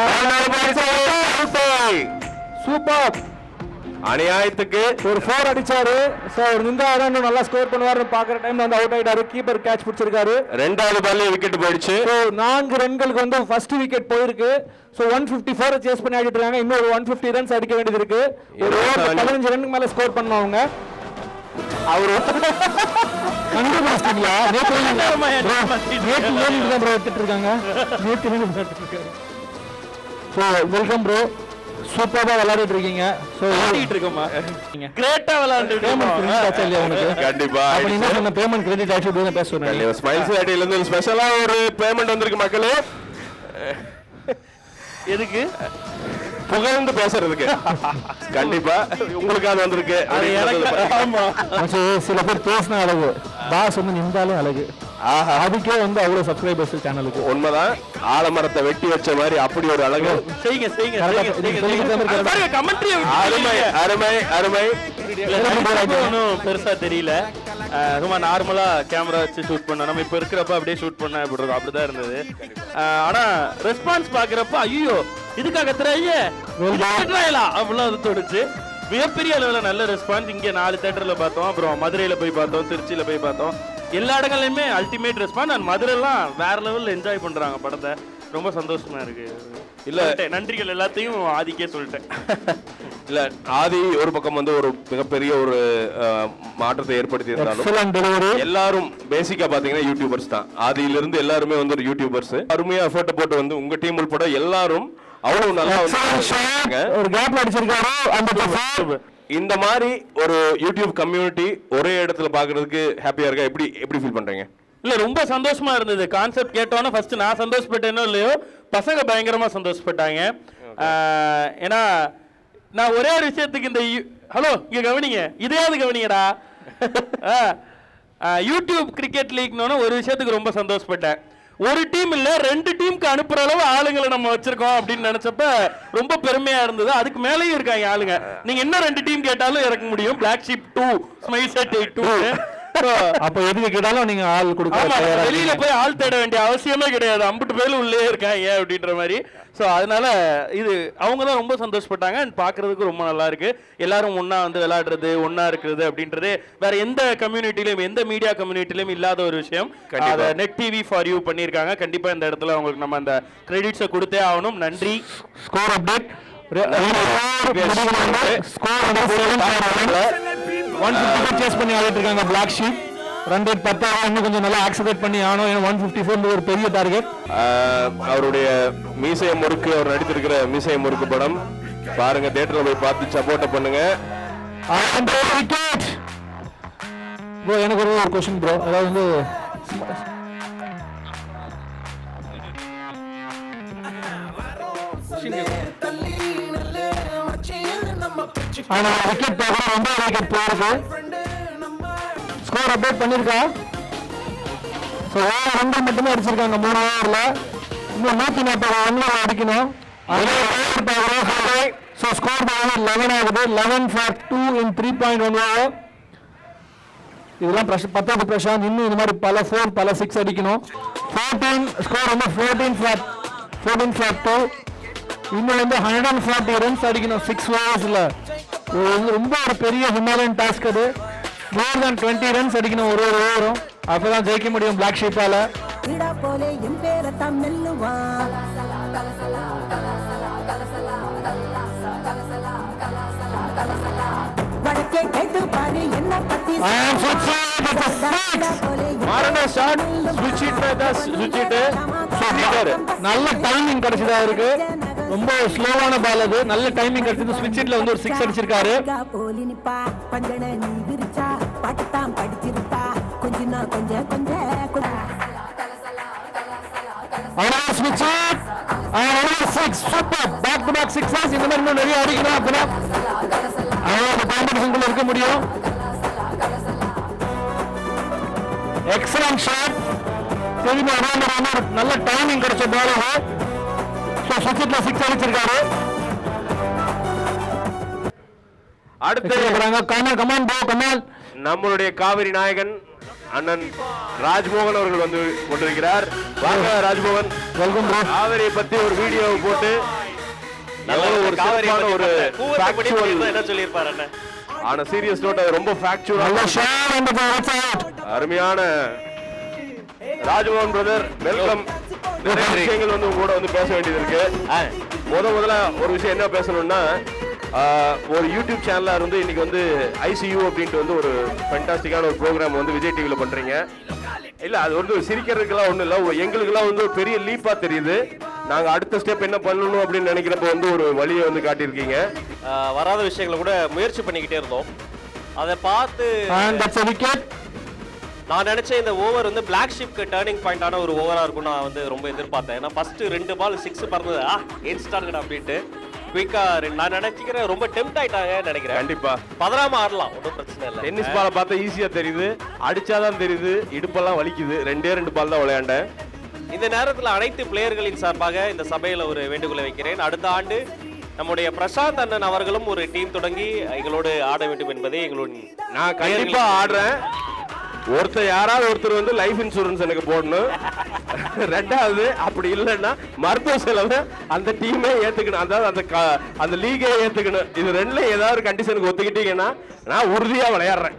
super அநியாயத்துக்கு ஒரு ஃபோர் அடிச்சாரு ஸோ அவர் நின்றா இன்னும் நல்லா ஸ்கோர் பண்ணுவாருன்னு பார்க்குற டைம்ல வந்து அவுட் ஆயிட்டாரு கீப்பர் கேட்ச் பிடிச்சிருக்காரு ரெண்டாவது பால்ல விக்கெட் போயிடுச்சு ஸோ நான்கு ரன்களுக்கு வந்து ஃபர்ஸ்ட் விக்கெட் போயிருக்கு so one fifty four chase பண்ணி ஆடிட்டு இருக்காங்க இன்னொரு ஒன் ஃபிஃப்டி ரன்ஸ் அடிக்க வேண்டியது இருக்கு ஒரு over பதினஞ்சு ரன்னுக்கு மேல ஸ்கோர் பண்ண அவங்க அவர் கண்டுபிடிச்சிட்டீங்களா நேற்று நேற்று ஏழு தான் ப்ரோ எடுத்துட்டு இருக்காங்க நேற்று ஏழு தான் எடுத்துட்டு இருக்காங்க ஸோ வெல்கம் ப்ரோ சூப்பராக விளையாடிட்டு இருக்கீங்க ஸோ ஓடிட்டு இருக்கோமா கிரேட்டா விளையாண்டுட்டு பேமெண்ட் கிரெடிட் ஆச்சா இல்லையா உனக்கு கண்டிப்பா அப்ப நீ என்ன சொன்ன பேமெண்ட் கிரெடிட் ஆச்சு அப்படின்னு பேச சொன்னேன் ஸ்மைல்ஸ் ஐடியில இருந்து ஸ்பெஷலா ஒரு பேமெண்ட் வந்திருக்கு மக்களே எதுக்கு புகழ்ந்து பேசுறதுக்கு கண்டிப்பா உங்களுக்கு அது வந்திருக்கு ஆமா சில பேர் பேசினா அழகு பாஸ் வந்து நின்றாலே அழகு ஆஹா அதுக்கே வந்து அவ்வளோ சப்ஸ்கிரைபர்ஸ் சேனலுக்கு உண்மைதான் ஆலமரத்தை வெட்டி வச்ச மாதிரி அப்படி ஒரு அழகு செய்யுங்க செய்யுங்க Correct ஆ செய்யுங்க, நீங்க செய்யுங்க சொல்லிக்கிட்டே செய்யுங்க. இருக்க பாருங்க கமெண்ட்ரி அருமை அருமை அருமை ஒன்றும் பெருசா தெரியல அஹ் சும்மா நார்மலா கேமரா வச்சு ஷூட் பண்ண நம்ம இப்ப இருக்கிறப்ப அப்படியே ஷூட் பண்ண அப்படி இருக்கும் அப்படிதான் இருந்தது அஹ் ஆனா ரெஸ்பான்ஸ் பாக்குறப்ப ஐயோ இதுக்காக திரையே அப்படிலாம் அது தோணுச்சு மிகப்பெரிய அளவுல நல்ல ரெஸ்பான்ஸ் இங்க நாலு தேட்டர்ல பார்த்தோம் அப்புறம் மதுரையில போய் பார்த்தோம் திருச்சியில போய் பார்த்தோம் எல்லா இடங்கள்லயுமே அல்டிமேட் ரெஸ்பான்ஸ் அண்ட் மதுரைலாம் வேற லெவல்ல என்ஜாய் பண்றாங்க படத்தை ரொம்ப சந்தோஷமா இருக்கு இல்ல. சொல்லிட்டேன். நன்றிகள் எல்லாத்தையும் ஆதிக்கே சொல்லிட்டேன் இல்ல ஆதி ஒரு பக்கம் வந்து ஒரு மிகப்பெரிய ஒரு அஹ், மாற்றத்தை ஏற்படுத்தி இருந்தாலும் எக்ஸலன்ட் டெலிவரி எல்லாரும் பேசிக்கா பாத்தீங்கன்னா யூடியூபர்ஸ் தான் ஆதியில இருந்து எல்லாருமே வந்து ஒரு யூடியூபர்ஸ் அருமையா எஃபர்ட் போட்டு வந்து உங்க டீம் உட்பட எல்லாரும் அவ்வளவு நல்லா வந்து ஒரு கேப்ல அடிச்சிருக்காரு அந்த இந்த மாதிரி ஒரு யூடியூப் கம்யூனிட்டி ஒரே இடத்துல பாக்குறதுக்கு ஹாப்பியா இருக்கா எப்படி எப்படி ஃபீல் பண்றீங்க இல்ல ரொம்ப சந்தோஷமா இருந்தது கான்செப்ட் கேட்டோன்னே ஃபர்ஸ்ட் நான் சந்தோஷப்பட்டேனோ இல்லையோ பசங்க பயங்கரமா சந்தோஷப்பட்டாங்க ஆஹ், ஏன்னா நான் ஒரே ஒரு விஷயத்துக்கு இந்த ஹலோ இங்க கவனிங்க இதையாவது கவனிங்கடா ஆஹ், ஆஹ், யூடியூப் கிரிக்கெட் லீக்னு ஒரு விஷயத்துக்கு ரொம்ப சந்தோஷப்பட்டேன் ஒரு டீம் இல்ல ரெண்டு டீமுக்கு அனுப்புற அளவு ஆளுங்களை நம்ம வச்சிருக்கோம் அப்படின்னு நினைச்சப்ப ரொம்ப பெருமையா இருந்தது அதுக்கு மேலேயும் இருக்காங்க ஆளுங்க நீங்க என்ன ரெண்டு டீம் கேட்டாலும் இறக்க முடியும் Black Sheep too smile set too அப்ப எதுக்கு கேட்டாலும் நீங்க ஆள் கொடுக்க ஆமா தயாரா வெளியில இருக்கீங்க. போய் ஆள் தேட வேண்டிய அவசியமே கிடையாது அம்புட்டு பேரும் உள்ளே இருக்காங்க அப்படின்ற மாதிரி ஸோ அதனால இது அவங்க தான் ரொம்ப சந்தோஷப்பட்டாங்க அண்ட் பார்க்கறதுக்கு ரொம்ப நல்லா இருக்கு எல்லாரும் ஒண்ணா வந்து விளையாடுறது ஒண்ணா இருக்கிறது அப்படின்றது வேற எந்த கம்யூனிட்டிலையும் எந்த மீடியா கம்யூனிட்டிலையும் இல்லாத ஒரு விஷயம் கண்டிப்பா. அதை நெட் டிவி ஃபார் யூ பண்ணியிருக்காங்க கண்டிப்பா இந்த இடத்துல அவங்களுக்கு நம்ம அந்த கிரெடிட்ஸை கொடுத்தே ஆகணும் நன்றி score update score one fifty chase பண்ணி ஆடிட்டு இருக்காங்க பிளாக் ஷீட் ரன் ரேட் பத்தாவது இன்னும் கொஞ்சம் நல்லா ஆக்சலேட் பண்ணி ஆகணும் ஏன்னா ஒன் ஃபிஃப்டி ஃபோர் ஒரு பெரிய டார்கெட் ஆஹ், அவருடைய மீசைய முறுக்கு அவர் நடித்திருக்கிற மீசைய முறுக்கு படம் பாருங்க தியேட்டர்ல போய் பார்த்து சப்போர்ட் பண்ணுங்க விக்கெட் ப்ரோ எனக்கு ஒரு ஒரு கொஸ்டின் ப்ரோ அதாவது வந்து ஆனா விக்கெட் பார்க்கணும் ரொம்ப விக்கெட் போயிருக்கு ஸ்கோர் அப்டேட் பண்ணிருக்கா ஸோ ஓவர் ரெண்டு மட்டுமே அடிச்சிருக்காங்க மூணு ஓவர்ல இன்னும் நூத்தி நாற்பது ரன்கள் அடிக்கணும் ஸோ ஸ்கோர் லெவன் ஆகுது eleven for two in three point one over இதெல்லாம் பிரஷ் பத்தாவது பிரசாந்த் இன்னும் இந்த மாதிரி பல ஃபோர் பல சிக்ஸ் அடிக்கணும் ஃபோர்டீன் ஸ்கோர் வந்து fourteen for fourteen for two இன்னும் வந்து ஹண்ட்ரட் அண்ட் ஃபார்ட்டி ரன்ஸ் அடிக்கணும் சிக்ஸ் ஓவர்ஸில் இது வந்து ரொம்ப ஒரு பெரிய ஹிமாலயன் டாஸ்க் அது மோர் தேன் டுவெண்ட்டி ரன்ஸ் அடிக்கணும் ஒரு ஒரு ஓவரும் அப்போ தான் ஜெயிக்க முடியும் பிளாக் ஷீப்பால் விடா போலே என் பேரத்தான் மெல்லுவான் வடக்கே கேட்டு பாரு என்ன பத்தி மாறன ஷாட் ஸ்விட்ச் இட் ஸ்விட்ச் இட் நல்ல டைமிங் கிடைச்சதா இருக்கு ரொம்ப ஸ்லோவான பால் அது நல்ல டைமிங் கிடைச்சது ஸ்விட்ச் இட்ல வந்து ஒரு சிக்ஸ் அடிச்சிருக்காரு போலி நிப்பா பஞ்சன நீ விரிச்சா பாட்டுத்தான் படிச்சிருப்பா கொஞ்ச நாள் கொஞ்ச கொஞ்ச கூட அவ்வளோ ஸ்விட்ச் அவ்வளோ six super back to back sixes இந்த மாதிரி இன்னும் நிறைய அடிக்கணும் அப்பதான் அவங்களோட காம்படிஷனுக்குள்ள இருக்க முடியும் எக்ஸலன்ட் ஷாட் திரும்பி அரோண்ட் ரன்னர் நல்ல டைமிங் கிடைச்ச பால் ஸோ சுவிட்சிட்ல சிக்ஸ் அடிச்சிருக்காரு அடுத்து கமல் கமான் போ கமால் நம்மளுடைய காவிரி நாயகன் அண்ணன் ராஜ்மோகன் அவர்கள் வந்து கொண்டிருக்கிறார் வாங்க ராஜ்மோகன் வெல்கம் ப்ரோ காவிரியை பத்தி ஒரு வீடியோ போட்டு எவ்வளவு ஒரு காவிரி சிறப்பான பத்தி ஒரு பார்த்தேன். கூவத்தை பத்தி factual- பண்ணியிருந்தா என்ன சொல்லியிருப்பாரு அண்ணன் ஆன சீரியஸ் நோட் அது ரொம்ப நல்ல ஃபேக்சுவல் ஷாட் அந்த அவுட் அருமையான ராஜ்மோகன் பிரதர் வெல்கம் நிறைய விஷயங்கள் வந்து உங்க கூட வந்து பேச வேண்டியது இருக்கு முத முதல்ல ஒரு விஷயம் என்ன பேசணும்னா ஆஹ், ஒரு யூடியூப் சேனலா இருந்து இன்னைக்கு வந்து ஐசியூ அப்படின்ட்டு வந்து ஒரு ஃபென்டாஸ்டிக்கான ஒரு ப்ரோக்ராம் வந்து விஜய் டிவில பண்றீங்க இல்ல அது வந்து சிரிக்கிறதுக்கெல்லாம் ஒண்ணும் இல்ல ஒரு- எங்களுக்கெல்லாம் வந்து ஒரு பெரிய லீப்பா தெரியுது நாங்க அடுத்த ஸ்டெப் என்ன பண்ணணும் அப்படின்னு நினைக்கிறப்ப வந்து ஒரு வழியை வந்து காட்டியிருக்கீங்க ஆஹ் வராத விஷயங்களை கூட முயற்சி பண்ணிக்கிட்டே இருந்தோம் அதை பார்த்து அண்ட் தட்ஸ் a wicket நான் நினைச்சேன் இந்த ஓவர் வந்து பிளாக் ஷிப்க்கு டேர்னிங் பாயிண்டான ஒரு ஓவரா இருக்கும் நான் வந்து ரொம்ப எதிர்பார்த்தேன் ஏன்னா ஃபர்ஸ்ட் ரெண்டு பால் சிக்ஸ் பறந்தது ஆ இன்ஸ்டாங்கடா அப்படின்ட்டு குயிக்கா நான் நினைச்சுக்கிறேன் ரொம்ப டெம்ட் ஆயிட்டாங்கன்னு நினைக்கிறேன் கண்டிப்பா பதறாம ஆடலாம் ஒன்றும் பிரச்சனை இல்லை டென்னிஸ் பாலை பார்த்தா ஈஸியா தெரியுது அடிச்சாதான் தெரியுது இடுப்பெல்லாம் வலிக்குது ரெண்டே ரெண்டு பால் தான் விளையாண்டேன் இந்த நேரத்தில் அனைத்து பிளேயர்களின் சார்பாக இந்த சபையில் ஒரு வேண்டுகோளை வைக்கிறேன் அடுத்த ஆண்டு நம்முடைய பிரசாந்த் அண்ணன் அவர்களும் ஒரு டீம் தொடங்கி எங்களோடு ஆட வேண்டும் என்பதே எங்களுடைய நான் கண்டிப்பா ஆடுறேன் ஒருத்தர் யாராவது ஒருத்தர் வந்து லைஃப் இன்சூரன்ஸ் எனக்கு போடணும் ரெண்டாவது அப்படி இல்லைன்னா மருத்துவ செலவை அந்த டீமே ஏத்துக்கணும் அதாவது அந்த க- அந்த லீகே ஏத்துக்கணும் இது ரெண்டுல ஏதாவது ஒரு கண்டிஷனுக்கு ஒத்துக்கிட்டீங்கன்னா நான் உறுதியா விளையாடுறேன்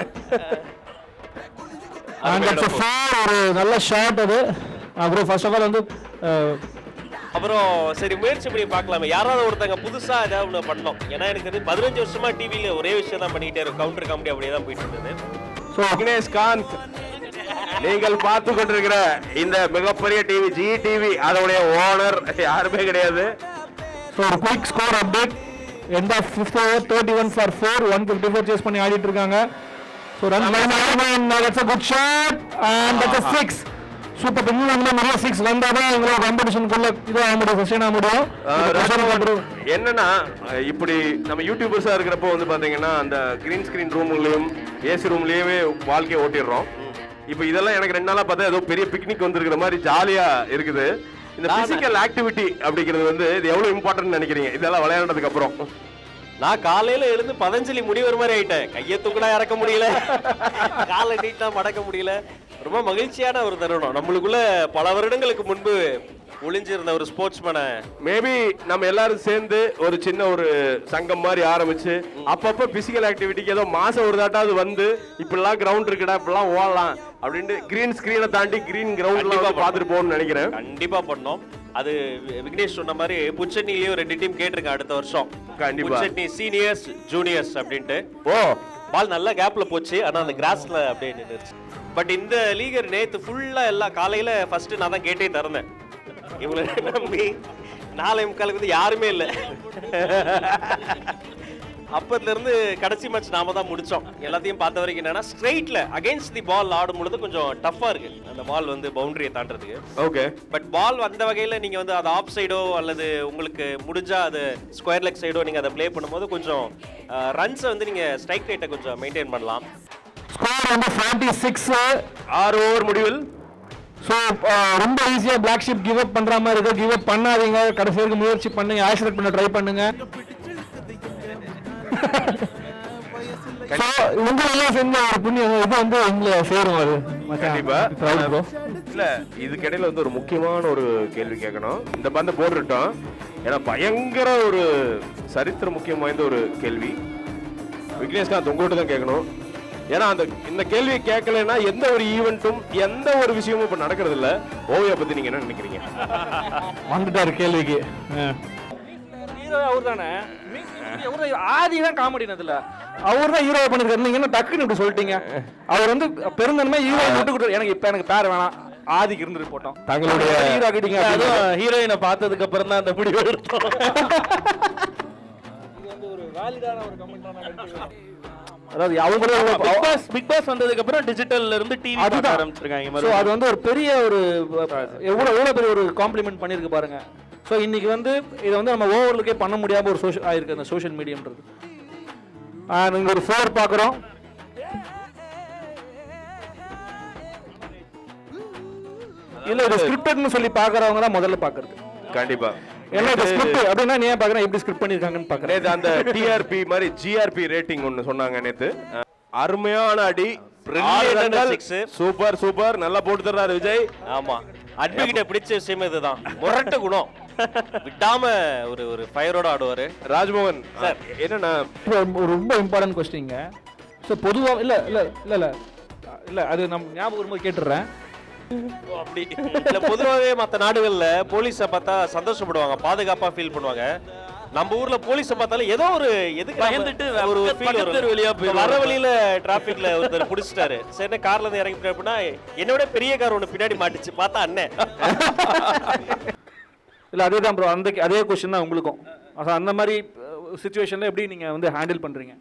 அண்ட் இட்ஸ் ஃபார் ஒரு நல்ல ஷாட் அது அப்புறம் ஃபர்ஸ்ட் ஆஃப் ஆல் வந்து அஹ், அப்புறம் சரி முயற்சி பண்ணி பார்க்கலாமே யாராவது ஒருத்தங்க புதுசா ஏதாவது ஒன்று பண்ணோம் ஏன்னா எனக்கு வந்து பதினஞ்சு வருஷமா டிவியில ஒரே விஷயம் தான் பண்ணிக்கிட்டே இருக்கும் கவுண்டர் காமெடி அப்படியே தான் போயிட்டு இருந்தது விக்னேஷ் காந்த் நீங்கள் பார்த்து கொண்டிருக்கிற இந்த மிகப்பெரிய டிவி ஜி டிவி அதோடைய ஓனர் யாருமே கிடையாது ஸோ ஒரு quick score update end of fifth over thirty one for four one fifty four chase பண்ணி ஆடிட்டு இருக்காங்க so run that's a good shot and that's a six super இன்னும் வந்து நிறைய சிக்ஸ் வந்தால் தான் எங்களோட காம்படிஷனுக்குள்ள இது ஆக முடியும் சஸ்டெயின் ஆக முடியும் ஆஹ் இது pressure ரசம் என்னன்னா அஹ் இப்படி நம்ம யூடியூபர்ஸா இருக்கிறப்போ வந்து பாத்தீங்கன்னா அந்த கிரீன் ஸ்கிரீன் ரூம்லயும் ஏசி ரூம்லயுமே வாழ்க்கையை ஓட்டிடுறோம் இப்போ இதெல்லாம் எனக்கு ரெண்டு நாளா பார்த்தா ஏதோ பெரிய பிக்னிக் வந்திருக்கிற மாதிரி ஜாலியா இருக்குது இந்த நான் பிசிக்கல் ஆக்டிவிட்டி அப்படிங்கிறது வந்து இது எவ்வளவு இம்பார்ட்டன்ட் நினைக்கிறீங்க இதெல்லாம் விளையாடுறதுக்கு அப்புறம் நான் காலையில எழுந்து பதஞ்சலி முடிவர் மாதிரி ஆயிட்டேன் கையை தூக்கடா இறக்க முடியல காலை நீட்டா மடக்க முடியல ரொம்ப மகிழ்ச்சியான ஒரு தருணம் நம்மளுக்குள்ள பல வருடங்களுக்கு முன்பு ஒளிஞ்சிருந்த ஒரு ஸ்போர்ட்ஸ்மேனை மேபி நம்ம எல்லாரும் சேர்ந்து ஒரு சின்ன ஒரு சங்கம் மாதிரி ஆரம்பிச்சு அப்பப்ப பிசிக்கல் ஆக்டிவிட்டிக்கு ஏதோ மாசம் ஒரு தாட்டாவது வந்து இப்படிலாம் கிரவுண்ட் இருக்குடா இப்படிலாம் ஓடலாம் அப்படின்ட்டு கிரீன் ஸ்கிரீனை தாண்டி கிரீன் கிரவுண்ட்ல பார்த்துட்டு போகணும்னு நினைக்கிறேன் கண்டிப்பா பண்ணோம் அது வி- விக்னேஷ் சொன்ன மாதிரி புச்சென்னிலயும் ரெண்டு டீம் கேட்டிருக்கேன் அடுத்த வருஷம் கண்டிப்பா. புச்சென்னி சீனியர்ஸ் ஜூனியர்ஸ் அப்படின்ட்டு ஓ பால் நல்ல கேப்ல போச்சு ஆனா அந்த கிராஸ்ல அப்படியே நின்றுச்சு பட் இந்த லீகர் நேத்து ஃபுல்லா எல்லாம் காலையில ஃபர்ஸ்ட் நான் தான் கேட்டே திறந்தேன் இவங்களை நம்பி நாளை முக்காலுக்கு வந்து யாருமே இல்லை அப்பத்துல இருந்து கடைசி மேட்ச் நாம தான் முடிச்சோம் எல்லாத்தையும் பார்த்த வரைக்கும் என்னன்னா ஸ்ட்ரைட்ல அகைன்ஸ்ட் தி பால் ஆடும் பொழுது கொஞ்சம் டஃப்பா இருக்கு அந்த பால் வந்து பவுண்டரியை தாண்டறதுக்கு ஓகே பட் பால் அந்த வகையில நீங்க வந்து அது ஆஃப் சைடோ அல்லது உங்களுக்கு முடிஞ்சா அது ஸ்கொயர் லெக் சைடோ நீங்க அதை ப்ளே பண்ணும்போது கொஞ்சம் ரன்ஸை வந்து நீங்க ஸ்ட்ரைக் ரேட்டை கொஞ்சம் மெயின்டைன் பண்ணலாம் ஸ்கோர் வந்து ஃபார்ட்டி சிக்ஸ் ஆறு ஓவர் முடிவில் ஸோ ரொம்ப ஈஸியாக பிளாக் ஷிப் கிவ் அப் பண்ணுற மாதிரி இருக்கு கிவ் அப் பண்ணாதீங்க கடைசி வரைக்கும் முயற்சி பண்ணுங்க ஆக்சிலேட் பண்ண ட்ரை பண்ணுங்க ஸோ உங்களெல்லாம் செஞ்ச ஒரு புண்ணியம் இது வந்து எங்களை சேரும் அது கண்டிப்பா Proud bro. இல்ல இதுக்கிடையில வந்து ஒரு முக்கியமான ஒரு கேள்வி கேட்கணும் இந்த பந்த போட்டுட்டோம் ஏன்னா பயங்கர ஒரு சரித்திர முக்கியம் வாய்ந்த ஒரு கேள்வி விக்னேஷ்காந்த் உங்கள்கிட்ட தான் கேட்கணும் ஏன்னா அந்த இந்த கேள்வியை கேட்கலைன்னா எந்த ஒரு ஈவெண்ட்டும் எந்த ஒரு விஷயமும் இப்ப நடக்கிறது இல்ல ஓவியா பத்தி நீங்க என்ன நினைக்கிறீங்க வந்துட்டாரு கேள்விக்கு ஹீரோ அவர் தானே அவர் ஆதி தான் காமெடி அதுல அவர் தான் ஹீரோ பண்ணிருக்காரு நீங்க என்ன டக்குன்னு இப்படி சொல்லிட்டீங்க அவர் வந்து பெருந்தன்மை ஹீரோ விட்டு கொடுத்தாரு எனக்கு இப்ப எனக்கு பேர் வேணாம் ஆதிக்கு இருந்துட்டு போட்டோம் தங்களுடைய ஹீரோ ஆகிட்டீங்க அதுவும் ஹீரோயினை பார்த்ததுக்கு அப்புறம் தான் அந்த முடிவு எடுத்தோம் அதாவது அவங்களே பிக் பாஸ் பிக் பாஸ் வந்ததுக்கு அப்புறம் டிஜிட்டல்ல இருந்து டிவி பார்க்க அதுதான் ஆரம்பிச்சிருக்காங்க ஸோ அது வந்து ஒரு பெரிய ஒரு எவ்வளோ எவ்வளோ பெரிய ஒரு காம்ப்ளிமெண்ட் பண்ணியிருக்கு பாருங்க ஸோ இன்னைக்கு வந்து இதை வந்து நம்ம ஓவர்லுக்கே பண்ண முடியாம ஒரு சோஷியல் ஆயிருக்கு அந்த சோஷியல் மீடியம்ன்றது நீங்கள் ஒரு ஃபோர் பார்க்குறோம் இல்ல இது ஸ்கிரிப்டட்னு சொல்லி பார்க்குறவங்க தான் முதல்ல பார்க்கறது கண்டிப்பா ஏன்னா இது ஸ்கிரிப்ட் அப்படின்னா நீ ஏன் பார்க்குறேன் எப்படி ஸ்கிரிப்ட் பண்ணியிருக்காங்கன்னு பார்க்குறேன் நேத்து அந்த டிஆர்பி மாதிரி ஜிஆர்பி ரேட்டிங் ஒன்னு சொன்னாங்க நேத்து அஹ், அருமையான அடி Brilliant six. சூப்பர் சூப்பர் நல்லா போட்டு தர்றாரு விஜய் ஆமா அட்மிகிட்ட பிடிச்ச விஷயம் இதுதான் முரட்ட குணம் விட்டாம ஒரு ஒரு ஃபயரோட ஆடுவாரு ராஜ்மோகன் சார் என்னன்னா இப்போ ஒரு ரொம்ப இம்பார்ட்டன்ட் கொஸ்டிங்க ஸோ பொதுவாக இல்லை இல்லை இல்லை இல்லை இல்லை அது நம்ம ஞாபகம் வரும்போது கேட்டுடுறேன் ஓ, அப்படி இல்ல பொதுவாகவே மத்த நாடுகள்ல போலீஸை பார்த்தா சந்தோஷப்படுவாங்க பாதுகாப்பா ஃபீல் பண்ணுவாங்க நம்ம ஊர்ல போலீஸை பார்த்தாலும் ஏதோ ஒரு எதுக்கு நம்ம பயந்துட்டு ஒரு பக்கத்து- ஃபீல் பக்கத்து வரும் வழியா இப்ப போயிடுவாங்க. வர வழியில டிராபிக்ல ஒருத்தர் புடிச்சிட்டாரு சரி கார்ல இருந்து இறங்கி அப்படின்னா என்னோட பெரிய கார் ஒண்ணு பின்னாடி மாட்டுச்சு பார்த்தா அண்ணன் இல்லை அதே தான் ப்ரோ அந்த அதே கொஸ்டின் தான் உங்களுக்கும் அதான் அந்த மாதிரி சுச்சுவேஷனில் எப்படி நீங்கள் வந்து ஹேண்டில் பண்ணுறீங்க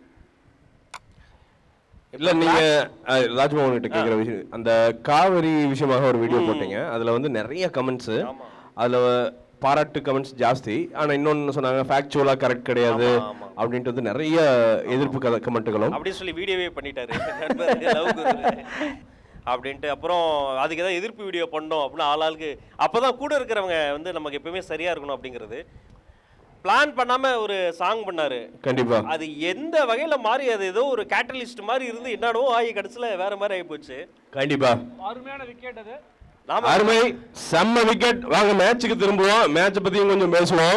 இல்ல நீங்க அஹ், ராஜ்மோகன் கிட்ட கேக்குற விஷயம் அந்த காவிரி விஷயமாக ஒரு வீடியோ போட்டீங்க அதுல வந்து நிறைய கமெண்ட்ஸ் அதுல பாராட்டு கமெண்ட்ஸ் ஜாஸ்தி ஆனால் இன்னொன்று சொன்னாங்க ஃபேக்சுவலாக கரெக்ட் கிடையாது அப்படின்ட்டு வந்து நிறைய எதிர்ப்பு கத கமெண்ட்டுகளும் அப்படின்னு சொல்லி வீடியோவே பண்ணிட்டாரு நண்பர் love guru. அப்படின்ட்டு அப்புறம் அதுக்கு ஏதாவது எதிர்ப்பு வீடியோ பண்ணோம் அப்படின்னு ஆளாளுக்கு அப்பதான் கூட இருக்கிறவங்க வந்து நமக்கு எப்பவுமே சரியா இருக்கணும் அப்படிங்கிறது பிளான் பண்ணாம ஒரு சாங் பண்ணாரு கண்டிப்பா அது எந்த வகையில மாறி அது ஏதோ ஒரு கேட்டலிஸ்ட் மாதிரி இருந்து என்னடோ ஆகி கடைசியில வேற மாதிரி ஆகி போச்சு கண்டிப்பா அருமையான விக்கெட் அது நாம அருமை செம்ம விக்கெட் வாங்க மேட்சுக்கு திரும்புவோம் மேட்சை பத்தியும் கொஞ்சம் பேசுவோம்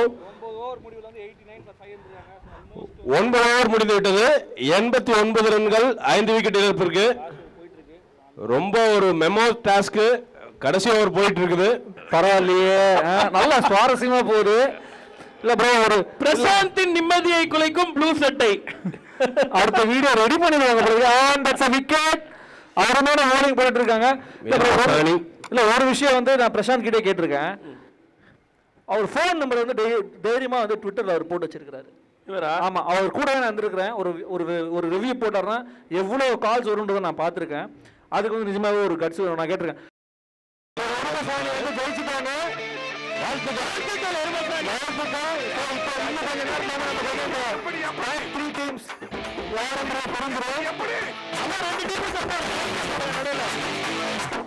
ஒன்பது ஓவர் முடிந்து விட்டது எண்பத்தி ஒன்பது ரன்கள் ஐந்து விக்கெட் இழப்பிற்கு ரொம்ப ஒரு மெமோ டாஸ்க்கு கடைசி ஓவர் போயிட்டு இருக்குது பரவாயில்லையே ஆ, நல்லா சுவாரஸ்யமா போகுது இல்ல ப்ரோ ஒரு பிரசாந்தின் நிம்மதியை குலைக்கும் ப்ளூ சட்டை அடுத்த வீடியோ ரெடி பண்ணிடுவாங்க bro. and that's a wicket அருமையான bowling பண்ணிட்டு இருக்காங்க இல்ல bro, ஒரு- இல்ல ஒரு விஷயம் வந்து நான் பிரசாந்த் கிட்டே கேட்டிருக்கேன் அவர் ஃபோன் நம்பர் வந்து டெய்- தைரியமா வந்து ட்விட்டர்ல அவர் போட்டு வச்சிருக்காரு இவரா ஆமா அவர் கூட நான் வந்திருக்கிறேன் ஒரு ஒரு ஒரு ரிவ்யூ போட்டாருன்னா எவ்வளவு கால்ஸ் வரும்ன்றதை நான் பார்த்திருக்கேன் அதுக்கு வந்து நிஜமாவே ஒரு கட்சி வரும் நான் கேட்டிருக்கேன் ஜெயிச்சுட்டாங்க வாழ்த்துக்கள். வாழ்த்துக்கள். So, இப்போ இன்னும் கொஞ்ச நேரம் நாம நம்ம கையில இந்த top three teams யாருன்ற பிறந்துரும். ஆனா ரெண்டு team support. நடுவுல.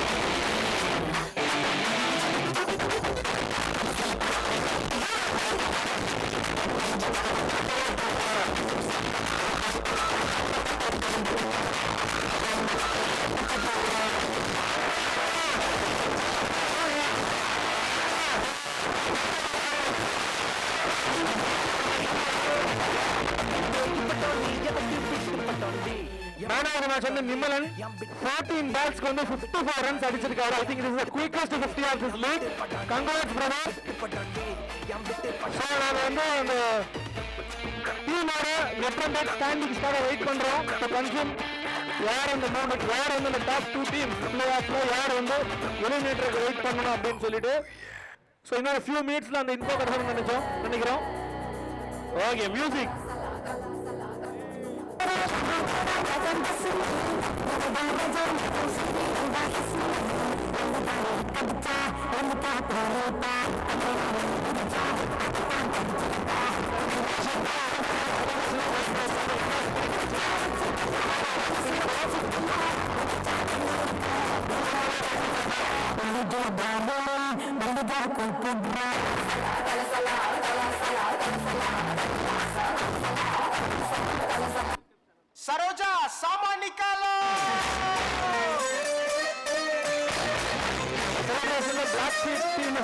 நானாவது மேட்ச் வந்து நிம்மலன் 14 பால்ஸ்க்கு வந்து 54 ரன்ஸ் அடிச்சிருக்காரு I think is the quickest 50 of this league congrats brother so நான் வந்து அந்த டீமோட ரெப்ரசன்ட் ஸ்டாண்டிங்ஸ்க்காக வெயிட் பண்றோம் ஸோ கன்ஃபார்ம் யார் அந்த மூணு யார் வந்து இந்த டாப் டூ டீம் பிளே ஆஃப்ல யார் வந்து எலிமினேட்டருக்கு வெயிட் பண்ணணும் அப்படின்னு சொல்லிட்டு ஸோ இன்னொரு ஃபியூ மினிட்ஸ்ல அந்த இன்ஃபோ கிடைக்கும் நினைச்சோம் நினைக்கிறோம் ஓகே மியூசிக் सरोजा सामान निकालो Black Sheep team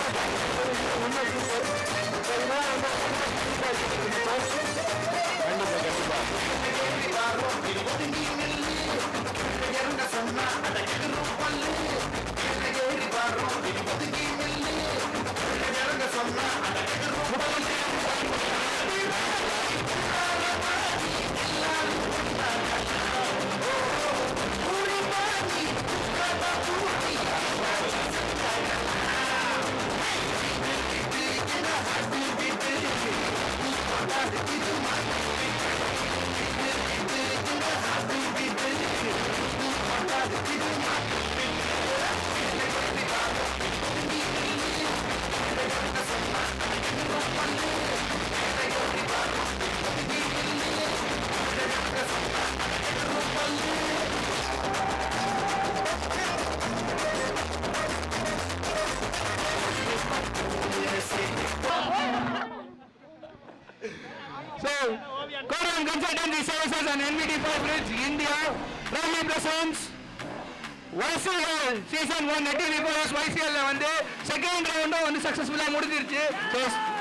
So, Korean Consultancy Services and NVT Bridge India proudly presents YCL season one நெட்டி ரிப்போர்ஸ் YCL ல வந்து செகண்ட் ரவுண்டும் வந்து சக்சஸ்ஃபுல்லா முடிஞ்சிருச்சு So,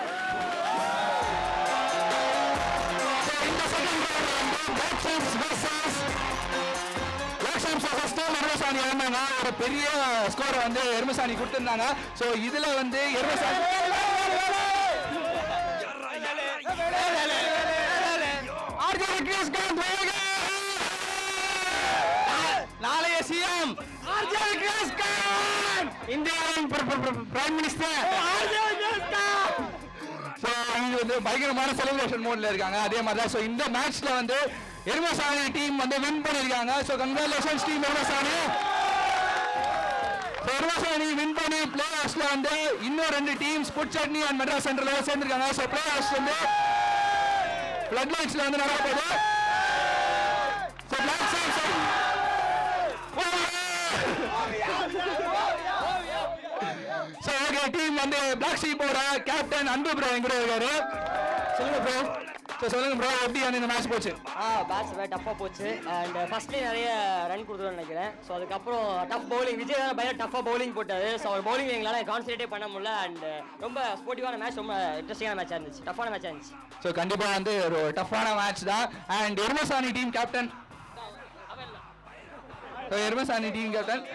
so இந்த second round வந்து Black Ships versus Black Ships versus Team Erumasaani இருந்தாங்க ஒரு பெரிய ஸ்கோரை வந்து எருமசாணி கொடுத்திருந்தாங்க ஸோ இதுல வந்து எருமசாணி ஆர்ஜே கிறிஸ்காந்த் வருக நாளைய சிஎம் ஆர்ஜே கிறிஸ்காந்த் இந்தியாவின் prime minister RJ Krishkanth so இது வந்து பயங்கரமான செலிப்ரேஷன் மோட்ல இருக்காங்க அதே மாதிரி தான் ஸோ இந்த மேட்ச்ல வந்து எருமசாணி டீம் வந்து வின் பண்ணியிருக்காங்க so congratulations team Erumasaani so Erumasaani win பண்ணி பிளே ஆஃப்ஸ்ல வந்து இன்னும் ரெண்டு teams Put Chutney and Madras சென்டர்ல சேர்ந்திருக்காங்க ஸோ பிளே ஆஃப்ஸ் வந்து பிளட் லைட்ஸ்ல வந்து நடக்க போகுது so black sides so okay team வந்து பிளாக் ஷீப்போட கேப்டன் அன்பு ப்ரோ எங்க கூட இருக்காரு சொல்லுங்க ப்ரோ ஸோ சொல்லுங்க ப்ரோ எப்படி வந்து இந்த மேட்ச் போச்சு ஆ பேட்ஸ் வேறு டஃப்பாக போச்சு அண்ட் ஃபர்ஸ்ட்லேயே நிறைய ரன் கொடுத்துருவோம்னு நினைக்கிறேன் ஸோ அதுக்கப்புறம் டஃப் பவுலிங் விஜய் தான் பயங்கர டஃப்பாக பவுலிங் போட்டாரு ஸோ அவர் பவுலிங் எங்களால் கான்சன்ட்ரேட்டே பண்ண முடியல அண்ட் ரொம்ப ஸ்போர்ட்டிவான மேட்ச் ரொம்ப இன்ட்ரெஸ்டிங்கான மேட்சாக இருந்துச்சு டஃப்பான மேட்சாக இருந்துச்சு ஸோ கண்டிப்பா வந்து ஒரு டஃப்பான மேட்ச் தான் and Erumasaani team captain Erumasaani team captain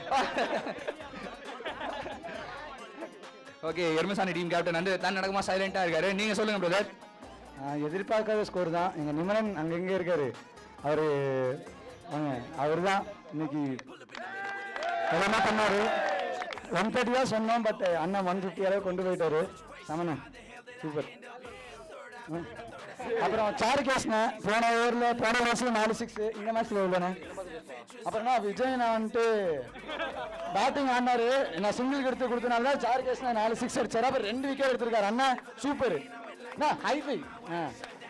okay Erumasaani team captain வந்து தான் நடக்குமா சைலண்டா இருக்காரு நீங்க சொல்லுங்க பிரதர் எதிர்பார்க்காத ஸ்கோர் தான் எங்கள் நிமலன் அங்கங்கே இருக்காரு அவர் வாங்க அவர் தான் இன்னைக்கு எல்லாமே பண்ணார் ஒன் தேர்ட்டி தான் சொன்னோம் பட் அண்ணன் ஒன் ஃபிஃப்டி அளவு கொண்டு போயிட்டாரு சமண சூப்பர் அப்புறம் சாரு கேஸ்ண்ணே போன ஓவரில் போன வருஷம் நாலு சிக்ஸ் இந்த மேட்ச்சில் இல்லைண்ணே அப்புறம்னா விஜய் நான் வந்துட்டு பேட்டிங் ஆடினாரு நான் சிங்கிள் எடுத்து கொடுத்தனால தான் சாரு கேஸ்ண்ணே நாலு சிக்ஸ் அடிச்சாரு அப்புறம் ரெண்டு விக்கெட் எடுத்திருக்காரு அண்ணா சூப்பர் ஹைஃபை ஆ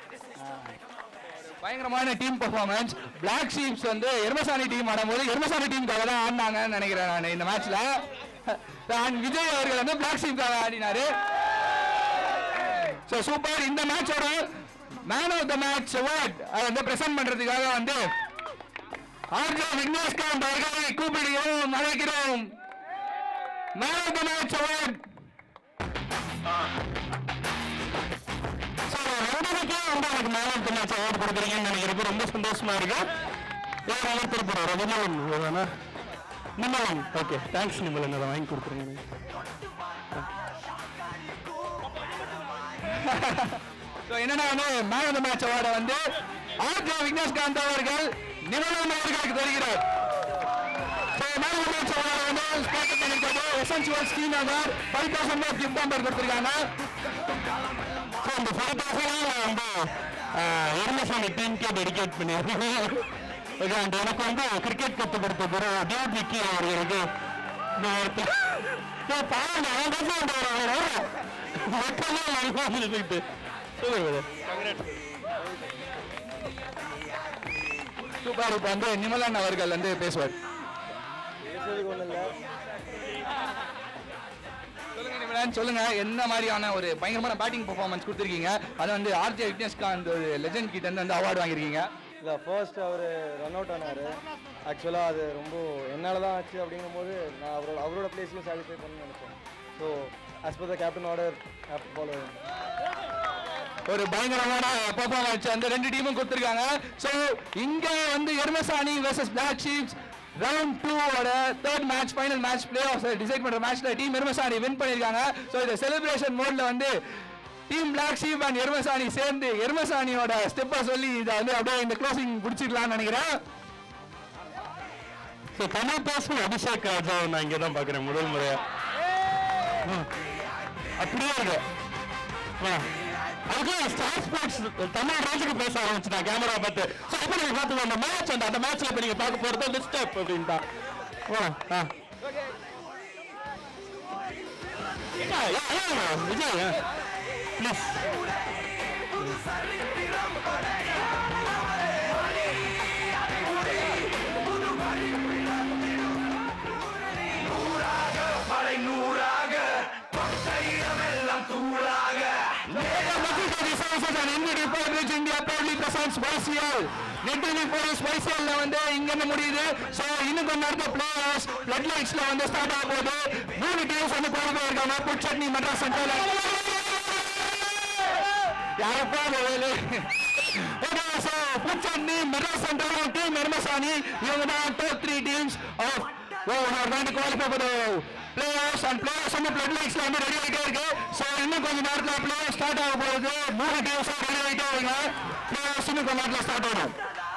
பயங்கரமான டீம் பெர்ஃபார்மன்ஸ் பிளாக் ஷீப்ஸ் வந்து எருமசானி டீம் ஆடும்போது எருமசானி டீமுக்காக தான் ஆடினாங்கன்னு நினைக்கிறேன் நான் இந்த மேட்ச்ல அண்ட் விஜய் அவர்கள் வந்து பிளாக் ஷீப்காக ஆடினாரு ஸோ சூப்பர் இந்த மேட்சோட man of the match award அதை வந்து பிரசன்ட் பண்றதுக்காக வந்து ஆர்ஜோ விக்னேஷ்காந்த் அவர்களை கூப்பிடுகிறோம் அழைக்கிறோம் man of the match award ரெண்டுக்கே வந்து எனக்கு man of the match award கொடுக்குறீங்கன்னு நினைக்கிறப்ப ரொம்ப சந்தோஷமா இருக்கு யார் ஒருத்தர் போறாரு நிமலன் வேணா நிமலன் ஓகே தேங்க்ஸ் நிமலன் அதை வாங்கி கொடுக்குறீங்க ஸோ என்னன்னா வந்து மேன் ஆஃப் த மேட்ச் அவார்டை வந்து ஆர்ஜோ விக்னேஷ்காந்த் அவர்கள் நிமலன் அவர்களுக்கு தருகிறார் so man of the match அவார்டை வந்து ஸ்பான்சர் பண்ணிருக்கிறது எசென்சியல் ஸ்கீம் நகர் ஃபைவ் தௌசண்ட் ரூபாய் கிஃப்ட் நம்பர் கொடுத்துருக்காங்க ஸோ அந்த ஃபைவ் தௌசண்ட் நான் வந்து எருமசாமி டீமுக்கே டெடிகேட் பண்ணிடுறேன் ஓகே அண்ட் எனக்கு வந்து கிரிக்கெட் கற்றுக் கொடுத்த குரு டியூட் விக்கி அவர்களுக்கு நான் ஒருத்தர் ஏய், பாருங்க அவன் பேச வேண்டாம் மக்களே நான் சொல்லிட்டு சொல்லுங்க சூப்பர் இப்போ வந்து நிமலன் அவர்கள் வந்து பேசுவார் பேசுறதுக்கு ஒன்றும் இல்லை சொல்லுங்க நிமலன் சொல்லுங்க என்ன மாதிரியான ஒரு பயங்கரமான பேட்டிங் பெர்ஃபார்மன்ஸ் கொடுத்துருக்கீங்க அது வந்து ஆர்ஜே விக்னேஷ்காந்த் ஒரு லெஜண்ட் கிட்ட இருந்து வந்து அவார்டு வாங்கியிருக்கீங்க இல்லை ஃபர்ஸ்ட் அவர் ரன் அவுட் ஆனார் ஆக்சுவலாக அது ரொம்ப என்னால் தான் ஆச்சு அப்படிங்கும்போது நான் அவரோட அவரோட பிளேஸ்லையும் சாட்டிஸ்ஃபை பண்ணணும்னு நினச்சேன் so as per the captain order have follow ஒரு பயங்கரமான பெர்ஃபார்மன்ஸ் அந்த ரெண்டு டீமும் கொடுத்துருக்காங்க ஸோ இங்க வந்து Erumasaani versus Black Sheeps round டூவோட third match final match playoff decide பண்ற மேட்ச்ல டீம் எர்மசானி வின் பண்ணிருக்காங்க ஸோ இந்த செலிப்ரேஷன் மோட்ல வந்து team Black Sheep and Erumasaani சேர்ந்து எர்மசானியோட ஸ்டெப்பை சொல்லி இதை வந்து அப்படியே இந்த க்ளோசிங் பிடிச்சிக்கலாம்னு நினைக்கிறேன் ஸோ தமிழ் பேசும் அபிஷேக் ராஜாவை நான் இங்கே தான் பார்க்குறேன் முதல் முறையா ம். அப்படியே இருக்கு ஆ. அதுக்கு ஸ்டார் ஸ்போர்ட்ஸ் தமிழ் ரேஞ்சுக்கு பேச ஆரம்பிச்சுட்டான் கேமரா பார்த்து ஸோ இப்போ நீங்கள் பார்த்து அந்த மேட்ச் அந்த அந்த மேட்ச்சில் இப்போ நீங்கள் பார்க்க போகிறது லிஸ்ட் அப் அப்படின்ட்டா ஆ ஆ யா, யா, யா, விஜய் ப்ளீஸ் மழை நூறாக இடமெல்லாம் தூளாக இந்தியா proudly presents YCL. நெட்டலி போலீஸ் YCL ல வந்து இங்க இருந்து முடியுது சோ இன்னும் கொஞ்ச நேரத்துல பிளேயர்ஸ் பிளட் லைட்ஸ்ல வந்து ஸ்டார்ட் ஆக போகுது மூணு டீம்ஸ் வந்து குவாலிஃபை இருக்காங்க புட்சட்னி மெட்ராஸ் சென்ட்ரல் யாரப்பா அந்த Velu okay so Put Chutney Madras Central team Erumasaani இவங்க தான் டாப் த்ரீ டீம்ஸ் ஆஃப் ஓ நான் going to qualify for the players and players வந்து blood leaguesல வந்து ரெடி ஆகிட்டே இருக்கு ஸோ இன்னும் கொஞ்ச நேரத்தில் பிளேயர் ஸ்டார்ட் ஆக போகுது மூணு டீம்ஸும் ரெடி ஆகிட்டே இருங்க பிளேயர்ஸ் இன்னும் கொஞ்ச நேரத்தில் ஸ்டார்ட் ஆகும்